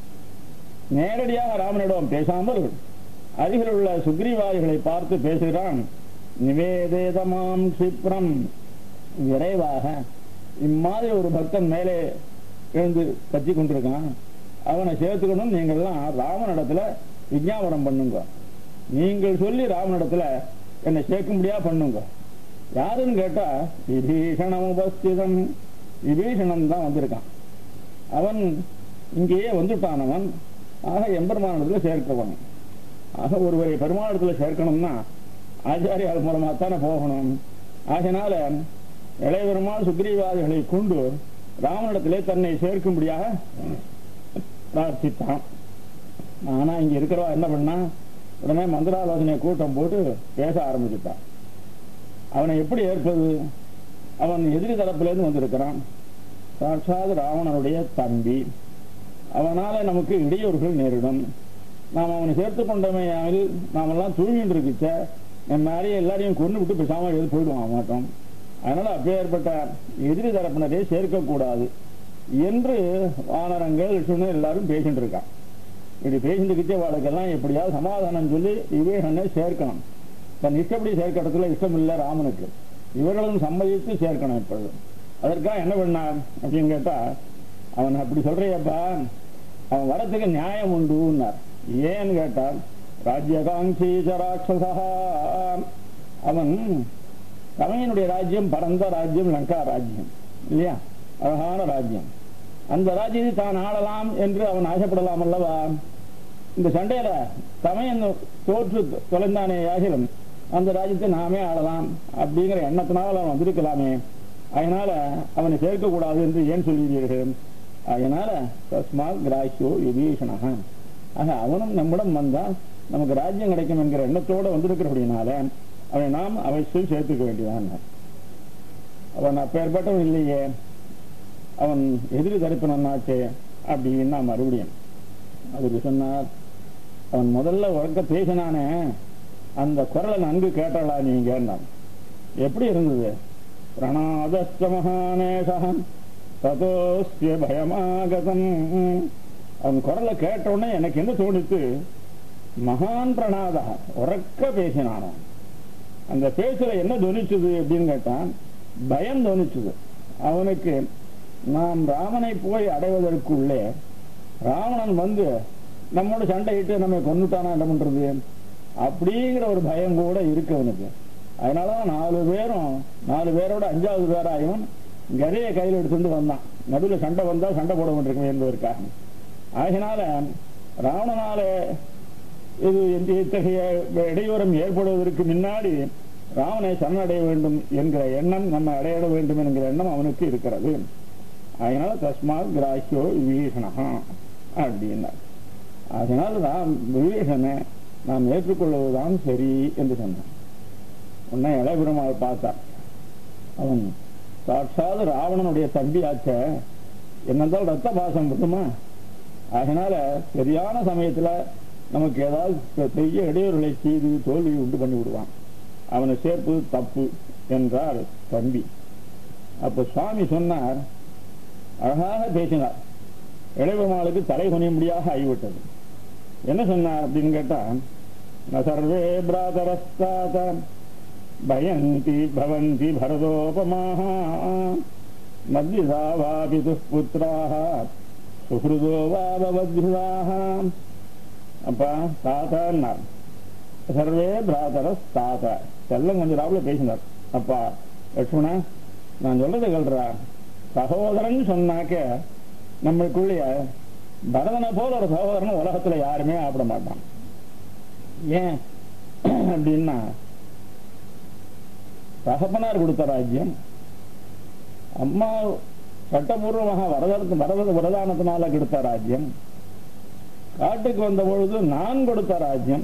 நேரடியாக ராமனிடம் பேசாமல் அருகில் உள்ள சுக்ரீவாதிகளை பார்த்து பேசுகிறான் நிவேதேதமாம் சிப்ரம் விரைவாக இம்மாதிரி ஒரு பக்தன் மேலே எழுந்து கத்தி கொண்டிருக்கான் அவனை சேர்த்துக்கணும் நீங்கள்லாம் ராமனிடத்துல விஞ்ஞாபனம் பண்ணுங்க நீங்கள் சொல்லி ராமனிடத்துல என்னை சேர்க்கும்படியா பண்ணுங்க யாருன்னு கேட்டா விபீஷணம் உபஸ்திதம் விபீஷணன் தான் வந்திருக்கான் அவன் இங்கேயே வந்துட்டான் அவன் ஆக எம்பெருமானிடத்துல சேர்க்கவன் ஆக ஒருவரை பெருமானிடத்துல சேர்க்கணும்னா ஆச்சாரியால் மூலமா தானே போகணும் ஆகினால இளைய பெருமாள் சுக்ரீவாதிகளை கொண்டு ராமனிடத்திலே தன்னை சேர்க்கும்படியாக பிரார்த்தித்தான் ஆனா இங்க இருக்கிறவா என்ன பண்ணா உடனே மந்திராலோசனை கூட்டம் போட்டு பேச ஆரம்பிச்சுட்டான் அவனை எப்படி ஏற்பது அவன் எதிரி தரப்பிலிருந்து வந்திருக்கிறான் சாட்சாத் ராவணனுடைய தம்பி அவனால நமக்கு இடையூறுகள் நேரிடும் நாம் அவனை சேர்த்து கொண்டமையால் நாமெல்லாம் தூங்கிட்டு இருக்குச்ச என் மாதிரியே எல்லாரையும் கொண்டு விட்டு பேசாம எழுதி போயிடுவான் மாட்டோம் அதனால அப்பேற்பட்ட எதிரி தரப்பினரை சேர்க்கக்கூடாது என்று வானரங்கள் விஷ்ணு எல்லாரும் பேசிட்டு இருக்கான் இப்படி பேசிட்டு இருக்கச்சே வாழ்க்கெல்லாம் எப்படியாவது சமாதானம் சொல்லி விவேகனை சேர்க்கணும் தன் இஷ்டப்படி சேர்க்கறதுல இஷ்டம் இல்லை ராமனுக்கு இவர்களும் சம்மதித்து சேர்க்கணும் இப்பொழுது அதற்காக என்ன பண்ணான் அப்படின்னு கேட்டா அவன் அப்படி சொல்றியப்பா அவன் வரத்துக்கு நியாயம் உண்டுன்னார் ஏன்னு கேட்டால் ராஜ்யகாங்கி ராட்சசா அவன் கவையனுடைய ராஜ்யம் பரந்த ராஜ்யம் லங்கா ராஜ்யம் இல்லையா அழகான ராஜ்யம் அந்த ராஜ்யத்தை தான் ஆளலாம் என்று அவன் ஆசைப்படலாம் அல்லவா இந்த சண்டையில தமையன் தோற்று தொலைந்தானே ஆகிலும் அந்த ராஜ்யத்தை நாமே ஆளலாம் அப்படிங்கிற எண்ணத்தினால் அவன் வந்திருக்கலாமே அதனால அவனை சேர்க்கக்கூடாது என்று ஏன் சொல்லுவீர்கள் அதனால தஸ்மாத் கிராஹியோ விபீஷணக ஆக அவனும் நம்மிடம் வந்தால் நமக்கு ராஜ்யம் கிடைக்கும் என்கிற எண்ணத்தோட வந்திருக்கிறபடினால அவனை நாம் அவசியம் சேர்த்துக்க வேண்டியதான் அவன் அப்பேற்பட்டவன் இல்லையே அவன் எதிரி தரப்பினாச்சே அப்படின்னா மறுபடியும் அதுக்கு சொன்னார் அவன் முதல்ல உறக்க பேசினானே அந்த குரலை நன்கு கேட்டாளா நீங்க எப்படி இருந்தது பிரணாதஸ்ய மகானேஷா ததோஸ்ய பயமாகதம் அவன் குரலை கேட்ட உடனே எனக்கு என்ன தோணித்து மகான் பிரணாதா உறக்க பேசினானோ அந்த பேச்சுல என்ன துணிச்சுது அப்படின்னு கேட்டான் பயம் துணிச்சுது அவனுக்கு நாம் ராமனை போய் அடைவதற்குள்ளே ராவணன் வந்து நம்மோட சண்டையிட்டு நம்ம கொண்டுட்டானா என்ன பண்றது அப்படிங்கிற ஒரு பயம் கூட இருக்கு அவனுக்கு அதனாலதான் நாலு பேரும் நாலு பேரோட அஞ்சாவது பேராயும் கதையை கையில் எடுத்துட்டு வந்தான் நடுவில் சண்டை வந்தா சண்டை போட வேண்டியிருக்கும் என்பதற்காக ஆகினால ராவணனால இது இந்த இத்தகைய இடையூறம் ஏற்படுவதற்கு முன்னாடி ராவனை சரணடைய வேண்டும் என்கிற எண்ணம் நம்ம அடையிட வேண்டும் என்கிற எண்ணம் அவனுக்கு இருக்கிறது அதனால தஸ்மாத் கிராஹியோ விபீஷணா அப்படின்னார் அதனால நாம் விபீஷனை நாம் ஏற்றுக்கொள்வதுதான் சரி என்று சொன்னான் உன்னை இளையபெருமாள் பார்த்தான் அவன் சாட்சாது ராவணனுடைய தம்பியாச்ச என்னந்தால் ரத்த பாசம் இருக்குமா அதனால சரியான சமயத்துல நமக்கு ஏதாவது பெரிய இடையூறுகளை செய்து தோல்வி உண்டு பண்ணி விடுவான் அவனை சேர்ப்பது தப்பு என்றார் தம்பி அப்ப சுவாமி சொன்னார் அழகாக பேசினார் இளையபெருமாளுக்கு தலை குனியும்படியாக ஆகிவிட்டது என்ன சொன்னார் அப்படின்னு கேட்டா ந சர்வே பிராதரஸ்தாத பயந்தி பவந்தி பரதோபமாக மத்தியதா வாபி துஷ்புத்திராக சுஹൃதோ வா பவத்ருதாக அப்பா தாத்தான்னார் சர்வே பிராதரஸ் தாத்தா செல்லம் கொஞ்சம் ராவுல பேசினார் அப்பா லட்சுமணா நான் சொல்றதை கல்றா சகோதரன் சொன்னாக்க நம்மளுக்குள்ளே பரதனை போல ஒரு சகோதரன் உலகத்துல யாருமே ஆப்பிட மாட்டான் ஏன் அப்படின்னா தகப்பனார் கொடுத்த ராஜ்யம் அம்மா சட்டபூர்வமாக வரதற்கு வரத வரதானத்தினால கொடுத்த ராஜ்யம் காட்டுக்கு வந்த பொழுது நான் கொடுத்த ராஜ்யம்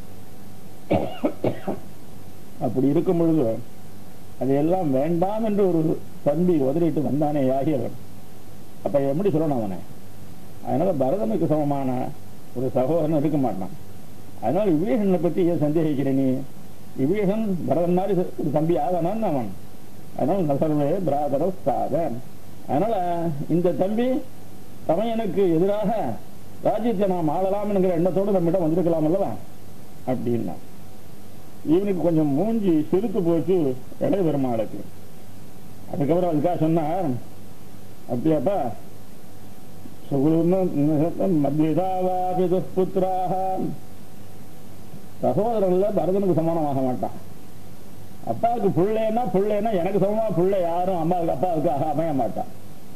அப்படி இருக்கும் பொழுது அதையெல்லாம் வேண்டாம் என்று ஒரு தம்பி உதறிட்டு வந்தானே யாகியவன் அப்ப எப்படி சொல்லணும் அவனை அதனால பரதனுக்கு சமமான ஒரு சகோதரன் இருக்க மாட்டான் அதனால விபீஷனை பத்தி ஏன் சந்தேகிக்கிற நீ விபீஷன் பரதன் மாதிரி ஒரு தம்பி ஆகணும் அவன் அதனால நசர்வே பிராதர சாதன் அதனால இந்த தம்பி தமையனுக்கு எதிராக ராஜ்யத்தை நாம் ஆளலாம் என்கிற எண்ணத்தோடு நம்மிடம் வந்திருக்கலாம் அல்லவா அப்படின்னா இவனுக்கு கொஞ்சம் மூஞ்சி சிரித்து போச்சு இளைய பெருமாளுக்கு அதுக்கப்புறம் அதுக்காக சொன்னார் அப்படியாப்பா மத்தியதாவாபி துஷ்புத்திராக சகோதரன்ல பரதனுக்கு சமானமாக மாட்டான் அப்பாவுக்கு புள்ளைன்னா புள்ளைன்னா எனக்கு சமமா புள்ளை யாரும் அம்மாவுக்கு அப்பாவுக்காக அமைய மாட்டான்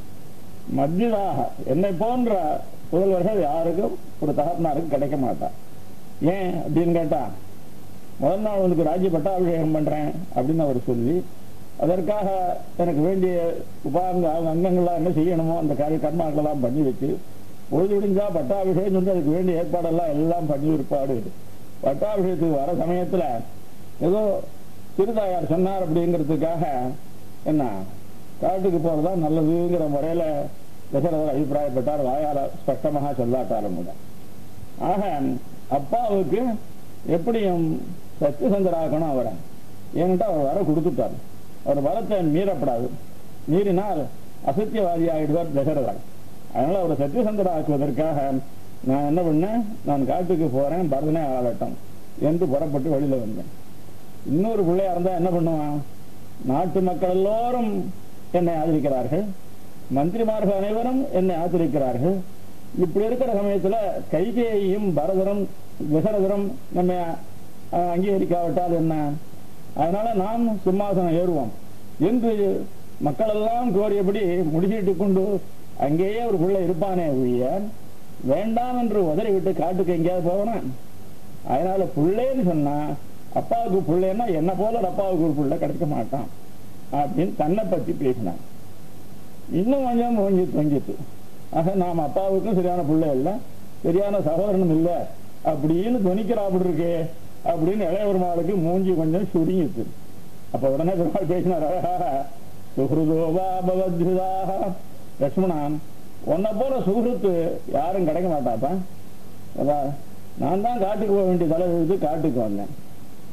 மத்தியதாக என்னை போன்ற புதல்வர்கள் யாருக்கும் ஒரு தகப்பனாருக்கு கிடைக்க மாட்டான் ஏன் அப்படின்னு கேட்டா முதல் நாள் உனக்கு ராஜ்ய பட்டாபிஷேகம் பண்றேன் அப்படின்னு அவர் சொல்லி அதற்காக எனக்கு வேண்டிய உபாங்க அங்கங்கள்லாம் என்ன செய்யணுமோ அந்த காரிய கர்மாக்கெல்லாம் பண்ணி வச்சு பொழுது விடிஞ்சா பட்டாபிஷேகம் சொல்லி அதுக்கு வேண்டிய ஏற்பாடெல்லாம் எல்லாம் பண்ணி ஏற்பாடு பட்டாபிஷேகத்துக்கு வர சமயத்துல ஏதோ சிறுதாயார் சொன்னார் அப்படிங்கிறதுக்காக என்ன காட்டுக்கு போறதா நல்லதுங்கிற முறையில தசரதர் அபிப்பிராயப்பட்டார் வாயார ஸ்பஷ்டமாக சொல்லாட்டாலும் கூட ஆக அப்பாவுக்கு எப்படியும் சத்தியசந்தராகணும் அவரை ஏன்னுட்டா அவர் வர கொடுத்துட்டார் அவர் வரத்தை மீறப்படாது மீறினால் அசத்தியவாதி ஆகிடுவார் தசரதர் அதனால அவரை சத்தியசந்தராக்குவதற்காக நான் என்ன பண்ணேன் நான் காட்டுக்கு போறேன் பரதனே ஆளட்டும் என்று புறப்பட்டு வெளியில வந்தேன் இன்னொரு பிள்ளையா இருந்தா என்ன பண்ணுவான் நாட்டு மக்கள் எல்லோரும் என்னை ஆதரிக்கிறார்கள் மந்திரிமார்கள் அனைவரும் என்னை ஆதரிக்கிறார்கள் இப்படி இருக்கிற சமயத்துல கைகேயும் பரதரும் விசரதரும் நம்ம அஹ், அங்கீகரிக்காவிட்டால் என்ன அதனால நாம் சிம்மாசனம் ஏறுவோம் என்று மக்கள் எல்லாம் கோரியபடி முடிச்சிட்டு கொண்டு அங்கேயே ஒரு பிள்ளை இருப்பானே ஒழிய வேண்டாம் என்று உதறி விட்டு காட்டுக்கு எங்கேயாவது போவனான் அதனால பிள்ளைன்னு சொன்னா அப்பாவுக்கு பிள்ளைன்னா என்ன போல ஒரு அப்பாவுக்கு ஒரு பிள்ளை கிடைக்க மாட்டான் அப்படின்னு தன்னை பத்தி பேசினான் இன்னும் கொஞ்சம் மூஞ்சி தொங்கிட்டு ஆக நாம் அப்பாவுக்கும் சரியான பிள்ளை இல்லை சரியான சகோதரனும் இல்லை அப்படின்னு துணிக்கிறாப்படி இருக்கே அப்படின்னு இளையவருமாளுக்கு மூஞ்சி கொஞ்சம் சுருங்கிட்டு அப்ப உடனே பெருமாள் பேசினார் அழகாக சுஹൃதோவா பவத்ருதாக லட்சுமணான் உன்னை போல சுஹൃத்து யாரும் கிடைக்க மாட்டாப்பா அதான் நான் தான் காட்டுக்கு போக வேண்டிய தலைவருக்கு காட்டுக்கு வந்தேன்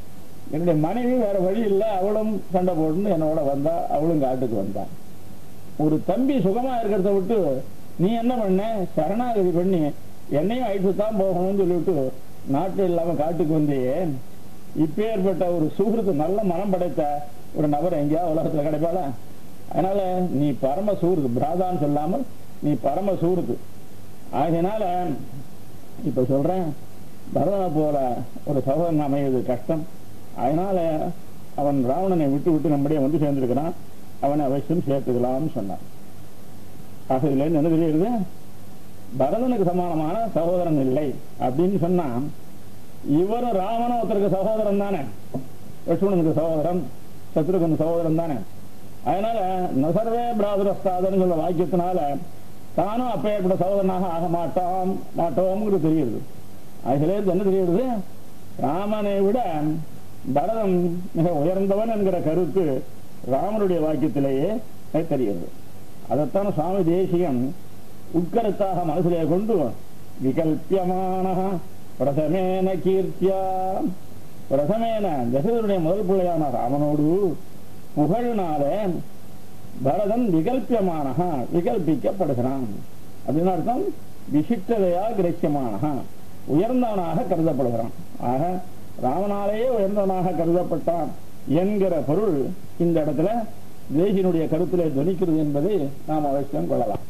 என்னுடைய மனைவி வேற வழி இல்லை அவளும் சண்டை போட்டுன்னு என்னோட வந்தா அவளும் காட்டுக்கு வந்தா ஒரு தம்பி சுகமா இருக்கிறத விட்டு நீ என்ன பண்ண சரணாகதி பண்ணி என்னையும் அழைத்து தான் போகணும்னு சொல்லிவிட்டு நாட்டு இல்லாம காட்டுக்கு வந்தியே இப்பேற்பட்ட ஒரு சுகிருத்து நல்ல மனம் படைத்த ஒரு நபர் எங்கேயாவது உலகத்துல கிடைப்பாளா அதனால நீ பரம சூருது பிராதான்னு சொல்லாமல் நீ பரம சூருது ஆகையினால இப்ப சொல்றேன் பரதனை போல ஒரு சகோதரன் அமைவது கஷ்டம் அதனால அவன் ராவணனை விட்டு விட்டு நம்முடைய வந்து சேர்ந்திருக்கிறான் அவனை அவசியம் சேர்த்துக்கலாம்னு சொன்னான் ஆக இதுல இருந்து என்ன தெரியுது பரதனுக்கு சமானமான சகோதரன் இல்லை அப்படின்னு சொன்னா இவரும் ராமனும் ஒருத்தருக்கு சகோதரன் தானே லட்சுமணனுக்கு சகோதரன் சத்ருகன் சகோதரன் தானே அதனால நசர்வே பிராதுரஸ்தாதன் சொல்ல வாக்கியத்தினால தானும் அப்பேற்பட்ட சகோதரனாக ஆக மாட்டான் மாட்டோம்ங்கிறது தெரியுது அதுல இருந்து என்ன தெரியுது ராமனை விட பரதன் மிக உயர்ந்தவன் என்கிற கருத்து ராமனுடைய வாக்கியத்திலேயே தெரிகிறது அதைத்தான் சுவாமி தேசியம் உட்கருத்தாக மனசிலே கொண்டு விகல்பியமான பிரதமேன கீர்த்தியா பிரதமேன தசரனுடைய முதல் பிள்ளையான ராமனோடு புகழ்னாலே பரதன் விகல்பியமான விகல்பிக்கப்படுகிறான் அப்படின்னு அர்த்தம் விசிஷ்டதையா கிரசியமான உயர்ந்தவனாக கருதப்படுகிறான் ஆக ராமனாலேயே உயர்ந்தவனாக கருதப்பட்டான் என்கிற பொருள் இந்த இடத்துல தேசியனுடைய கருத்திலே துணிக்கிறது என்பதை நாம் அவசியம் கொள்ளலாம்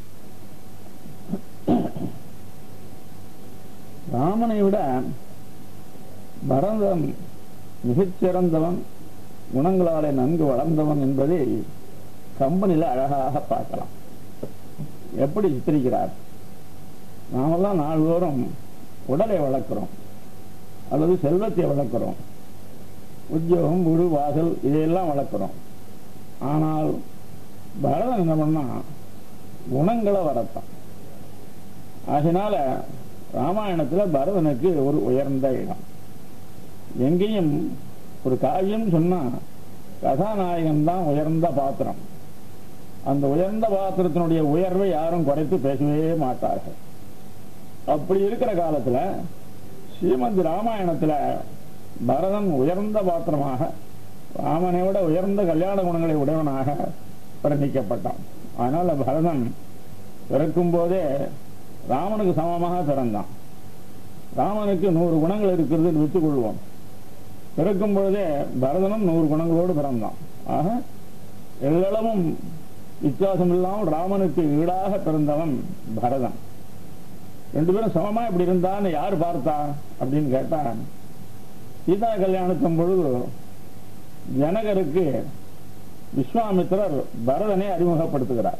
ராமனை விட பரதன் மிகச்சிறந்தவன் குணங்களாலே நன்கு வளர்ந்தவன் என்பதை கம்பெனியில் அழகாக பார்க்கலாம் எப்படி சித்தரிக்கிறார் நாமெல்லாம் நாள்தோறும் உடலை வளர்க்கிறோம் அல்லது செல்வத்தை வளர்க்கிறோம் உத்தியோகம் வீடு வாசல் இதையெல்லாம் வளர்க்கிறோம் ஆனால் பரதன் என்ன பண்ணா குணங்களை வளர்த்தான் அதனால ராமாயணத்துல பரதனுக்கு ஒரு உயர்ந்த இடம் எங்கேயும் ஒரு காவியம் சொன்னா கதாநாயகன் தான் உயர்ந்த பாத்திரம் அந்த உயர்ந்த பாத்திரத்தினுடைய உயர்வை யாரும் குறைத்து பேசவே மாட்டார்கள் அப்படி இருக்கிற காலத்துல ஸ்ரீமத் ராமாயணத்துல பரதன் உயர்ந்த பாத்திரமாக ராமனை விட உயர்ந்த கல்யாண குணங்களை உடையவனாக வர்ணிக்கப்பட்டான் அதனால பரதன் பிறக்கும் போதே ராமனுக்கு சமமாக பிறந்தான் ராமனுக்கு நூறு குணங்கள் இருக்கிறது வச்சுக் கொள்வோம் பிறக்கும் பொழுதே பரதனும் நூறு குணங்களோடு பிறந்தான் ஆக எல்லளவும் வித்தியாசம் இல்லாமல் ராமனுக்கு ஈடாக பிறந்தவன் பரதன் ரெண்டு பேரும் சமமா இப்படி இருந்தான்னு யார் பார்த்தா அப்படின்னு கேட்டா சீதா கல்யாணத்தின் பொழுது ஜனகருக்கு விஸ்வாமித்திரர் பரதனை அறிமுகப்படுத்துகிறார்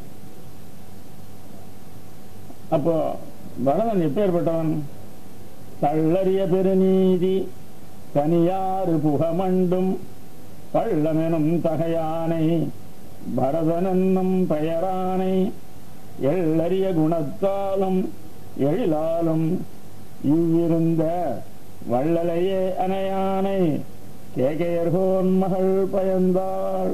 அப்போ பரதன் எப்பேற்பட்டவன் தள்ளறிய பெருநீதி தனியாறு புகமண்டும் பள்ளமெனும் தகையானை பரதனென்னும் பெயரானை எள்ளறிய குணத்தாலும் எழிலாலும் இவ்விருந்த வள்ளலையே அணையானை கேகையர்கோன் மகள் பயந்தாள்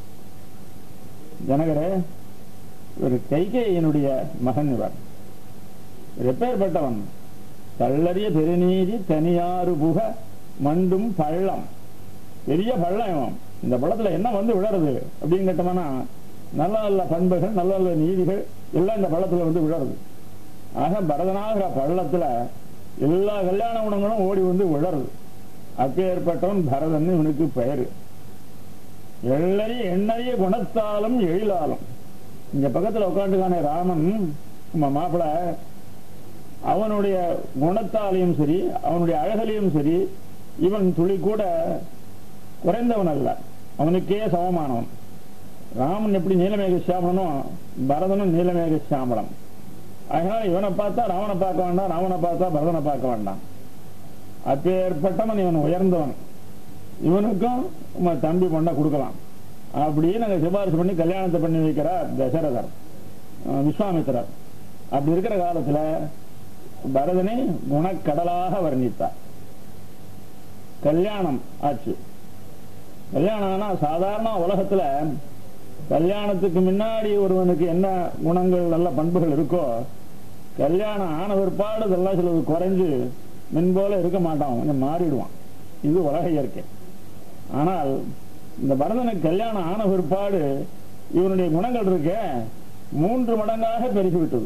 ஜனகரே ஒரு கைகேயனுடைய மகன் இவர் எப்பேற்பட்டவன் தள்ளறிய பெருநீதி தனியாறு புக மண்டும் பள்ளம் பெரிய பள்ளம் இவன் இந்த பள்ளத்துல என்ன வந்து விழறது அப்படின்னு கேட்டோம்னா நல்ல நல்ல பண்புகள் நல்ல நல்ல நீதிகள் எல்லாம் இந்த பள்ளத்துல வந்து விழறது ஆக பரதனாகிற பள்ளத்துல எல்லா கல்யாண குணங்களும் ஓடி வந்து விழறது அப்பேற்பட்டவன் பரதன் இவனுக்கு பெயரு எள்ளறிய எண்ணறிய குணத்தாலும் எழிலாலும் இங்க பக்கத்துல உட்காந்துக்கானே ராமன் நம்ம மாப்பிள அவனுடைய குணத்தாலையும் சரி அவனுடைய அழகலையும் சரி இவன் துளி கூட குறைந்தவன் அல்ல அவனுக்கே சமமானவன் ராமன் எப்படி நீலமேக சியாமலனோ பரதனும் நீலமேக சியாமலம் அதனால இவனை பார்த்தா ராமனை பார்க்க வேண்டாம் ராமனை பார்த்தா பரதனை பார்க்க வேண்டாம் அப்பேற்பட்டவன் இவன் உயர்ந்தவன் இவனுக்கும் உங்க தம்பி பொண்ணை கொடுக்கலாம் அப்படியே நாங்க சிபாரிசு பண்ணி கல்யாணத்தை பண்ணி வைக்கிறார் தசரதர் அஹ் விஸ்வாமித்திரர் அப்படி இருக்கிற காலத்துல பரதனை குணக்கடலாக வர்ணித்தார் கல்யாணம் ஆச்சு கல்யாணம் ஆனா சாதாரண உலகத்துல கல்யாணத்துக்கு முன்னாடி ஒருவனுக்கு என்ன குணங்கள் நல்ல பண்புகள் இருக்கோ கல்யாணம் ஆன பிற்பாடு இதெல்லாம் சிலது குறைஞ்சு மின் போல இருக்க மாட்டான் கொஞ்சம் மாறிடுவான் இது உலக இயற்கை ஆனால் இந்த பரதனுக்கு கல்யாணம் ஆன பிற்பாடு இவனுடைய குணங்கள் இருக்க மூன்று மடங்காக பெருகிவிட்டது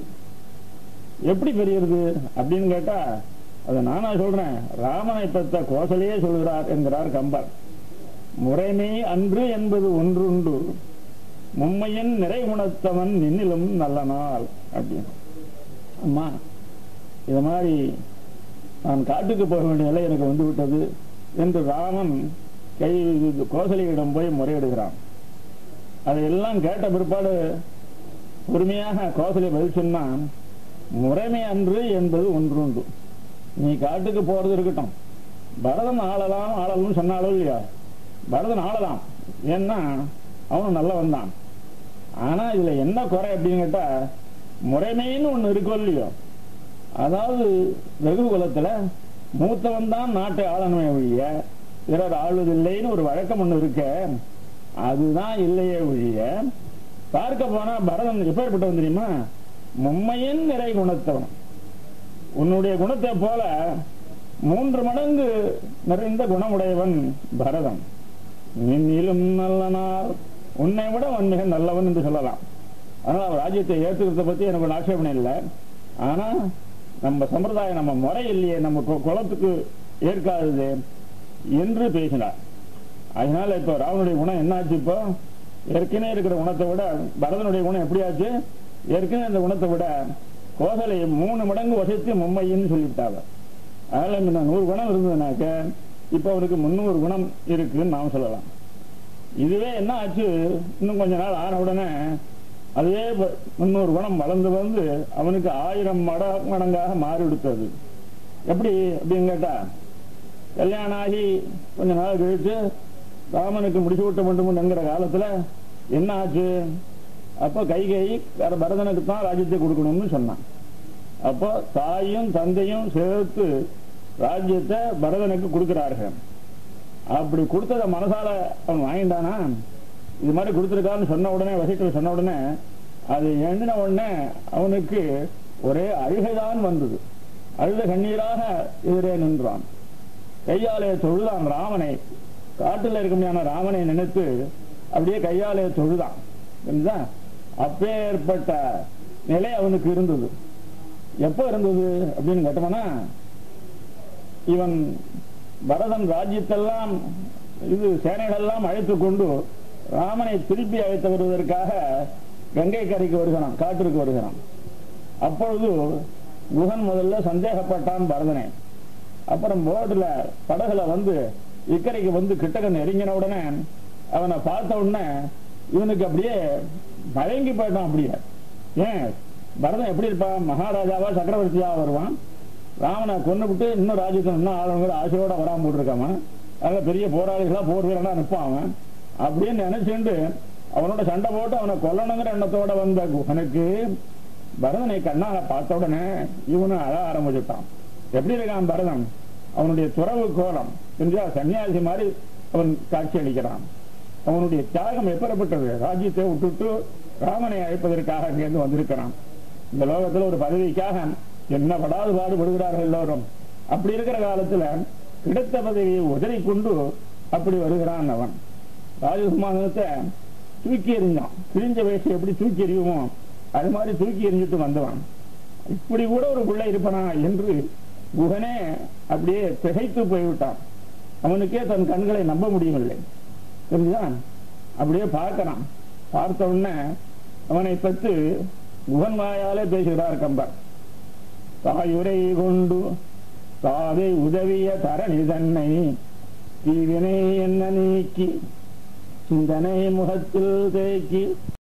எப்படி பெரியது அப்படின்னு கேட்டா அது நானா சொல்றேன் ராமனை பெற்ற கோசலையே சொல்கிறார் என்கிறார் கம்பர் முறைமை அன்று என்பது ஒன்றுண்டு மும்மையின் நிறை குணத்தவன் நின்னிலும் நல்ல நாள் அப்படின்னு அம்மா இது மாதிரி நான் காட்டுக்கு போக வேண்டிய நிலை எனக்கு வந்து விட்டது என்று ராமன் கை கோசலையிடம் போய் முறையிடுகிறான் அதையெல்லாம் கேட்ட பிற்பாடு பொறுமையாக கோசலை பதில் சொன்னான் முறைமை அன்று என்பது ஒன்றுண்டு நீ காட்டுக்கு போறது இருக்கட்டும் பரதன் ஆளலாம் ஆளலாம் சொன்னாலும் இல்லையா பரதன் ஆளலாம் ஏன்னா அவனும் நல்லவன் தான் ஆனா இதுல என்ன குறை அப்படின்னு கேட்டா முறைமைன்னு ஒண்ணு இருக்கும் இல்லையோ அதாவது வெகு குலத்துல மூத்தவன் தான் நாட்டை ஆளணுமே ஒழிய பிறர் ஆளுவதில்லைன்னு ஒரு வழக்கம் ஒண்ணு இருக்க அதுதான் இல்லையே ஒழிய பார்க்க போனா பரதன் எப்பேற்பட்டவன் தெரியுமா மும்மையின் நிறை குணத்தவன் உன்னுடைய குணத்தை போல மூன்று மடங்கு நிறைந்த குணமுடையவன் பரதன் நின்னிலும் நல்லனார் உன்னை விட அவன் மிக நல்லவன் என்று சொல்லலாம் அதனால அவர் ராஜ்யத்தை ஏற்றுக்கிறத பத்தி எனக்கு ஒரு ஆட்சேபணம் இல்லை ஆனா நம்ம சம்பிரதாயம் நம்ம முறை இல்லையே நம்ம கு- குலத்துக்கு ஏற்காதது என்று பேசினார் அதனால இப்ப ராவனுடைய குணம் என்னாச்சு இப்போ ஏற்கனவே இருக்கிற குணத்தை விட பரதனுடைய குணம் எப்படி ஆச்சு ஏற்கனவே இந்த குணத்தை விட கோசலை மூணு மடங்கு வசத்து மும்மைன்னு சொல்லிவிட்டாங்க அதனால முன்ன நூறு குணம் இருந்ததுனாக்க இப்ப அவருக்கு முந்நூறு குணம் இருக்குன்னு நாம் சொல்லலாம் இதுவே என்ன ஆச்சு இன்னும் கொஞ்ச நாள் ஆன உடனே அதுவே ப- முந்நூறு குணம் வளர்ந்து வந்து அவனுக்கு ஆயிரம் மட மடங்காக மாறிவிடுத்தது எப்படி அப்படின்னு கேட்டா கல்யாணம் ஆகி கொஞ்ச நாள் கழிச்சு ராமனுக்கு முடிச்சு விட்ட வேண்டும் என்கிற காலத்துல என்ன ஆச்சு அப்ப கைகை வேற பரதனுக்கு தான் ராஜ்யத்தை கொடுக்கணும்னு சொன்னான் அப்போ தாயும் தந்தையும் சேர்த்து ராஜ்யத்தை பரதனுக்கு கொடுக்கிறார்கள் அப்படி கொடுத்தத மனசால அவன் வாங்கிட்டானா இது மாதிரி கொடுத்துருக்கான்னு சொன்ன உடனே வசிட்டர் சொன்ன உடனே அது எழுந்தின உடனே அவனுக்கு ஒரே அழுகைதான் வந்தது அழுத கண்ணீராக எதிரே நின்றான் கையாலே தொழுதான் ராமனை காட்டுல இருக்குமையான ராமனை நினைத்து அப்படியே கையாலே தொழுதான் புரியுதா? அப்பேற்பட்ட நிலை அவனுக்கு இருந்தது எப்ப இருந்தது அப்படின்னு கேட்டோம்னா இவன் பரதன் ராஜ்யத்தெல்லாம் இது சேனைகளெல்லாம் அழைத்து கொண்டு ராமனை திருப்பி அழைத்து வருவதற்காக கங்கை கரைக்கு வருகிறான் காட்டிற்கு வருகிறான் அப்பொழுது குகன் முதல்ல சந்தேகப்பட்டான் பரதனை அப்புறம் போர்டுல படகுல வந்து இக்கரைக்கு வந்து கிட்டக்க நெருங்கின உடனே அவனை பார்த்த உடனே இவனுக்கு அப்படியே மயங்கி போயிட்டான் அப்படியே ஏன் பரதன் எப்படி இருப்பான் மகாராஜாவா சக்கரவர்த்தியா வருவான் ராமனை கொண்டு விட்டு இன்னும் ராஜ்யத்தை இன்னும் ஆளுங்கிற ஆசையோட வராம போட்டிருக்காம அங்க பெரிய போராளிகளா போர் வீரனா நிற்பான் அவன் அப்படின்னு நினைச்சுண்டு அவனோட சண்டை போட்டு அவனை கொல்லணுங்கிற எண்ணத்தோட வந்த குஹனுக்கு பரதனை கண்ணால பார்த்த உடனே இவனும் அழ ஆரம்பிச்சுட்டான் எப்படி இருக்கான் பரதன் அவனுடைய துறவு கோலம் தெரிஞ்சா சன்னியாசி மாதிரி அவன் காட்சி அளிக்கிறான் அவனுடைய தியாகம் எப்பேற்பட்டது ராஜ்யத்தை விட்டுட்டு ராமனை அழைப்பதற்காக அங்கிருந்து வந்திருக்கிறான் இந்த லோகத்துல ஒரு பதவிக்காக என்ன படாது பாடுபடுகிறார்கள் எல்லோரும் அப்படி இருக்கிற காலத்துல கிடைத்த பதவியை உதறி கொண்டு அப்படி வருகிறான் அவன் ராஜகுமாரத்தை தூக்கி எறிஞ்சான் கிழிஞ்ச வயசு எப்படி தூக்கி எறியுமோ அது மாதிரி தூக்கி எறிஞ்சிட்டு வந்தவன் இப்படி கூட ஒரு பிள்ளை இருப்பனா என்று குகனே அப்படியே திகைத்து போய்விட்டான் அவனுக்கே தன் கண்களை நம்ப முடியவில்லை தெரிஞ்சா அப்படியே பார்க்கறான் பார்த்த உடனே அவனை பத்து குகன் வாயாலே பேசுகிறார் கம்பர் தாயுரை கொண்டு தாதை உதவிய தரணி தன்னை தீவினை என்ன நீக்கி சிந்தனை முகத்தில் தேக்கி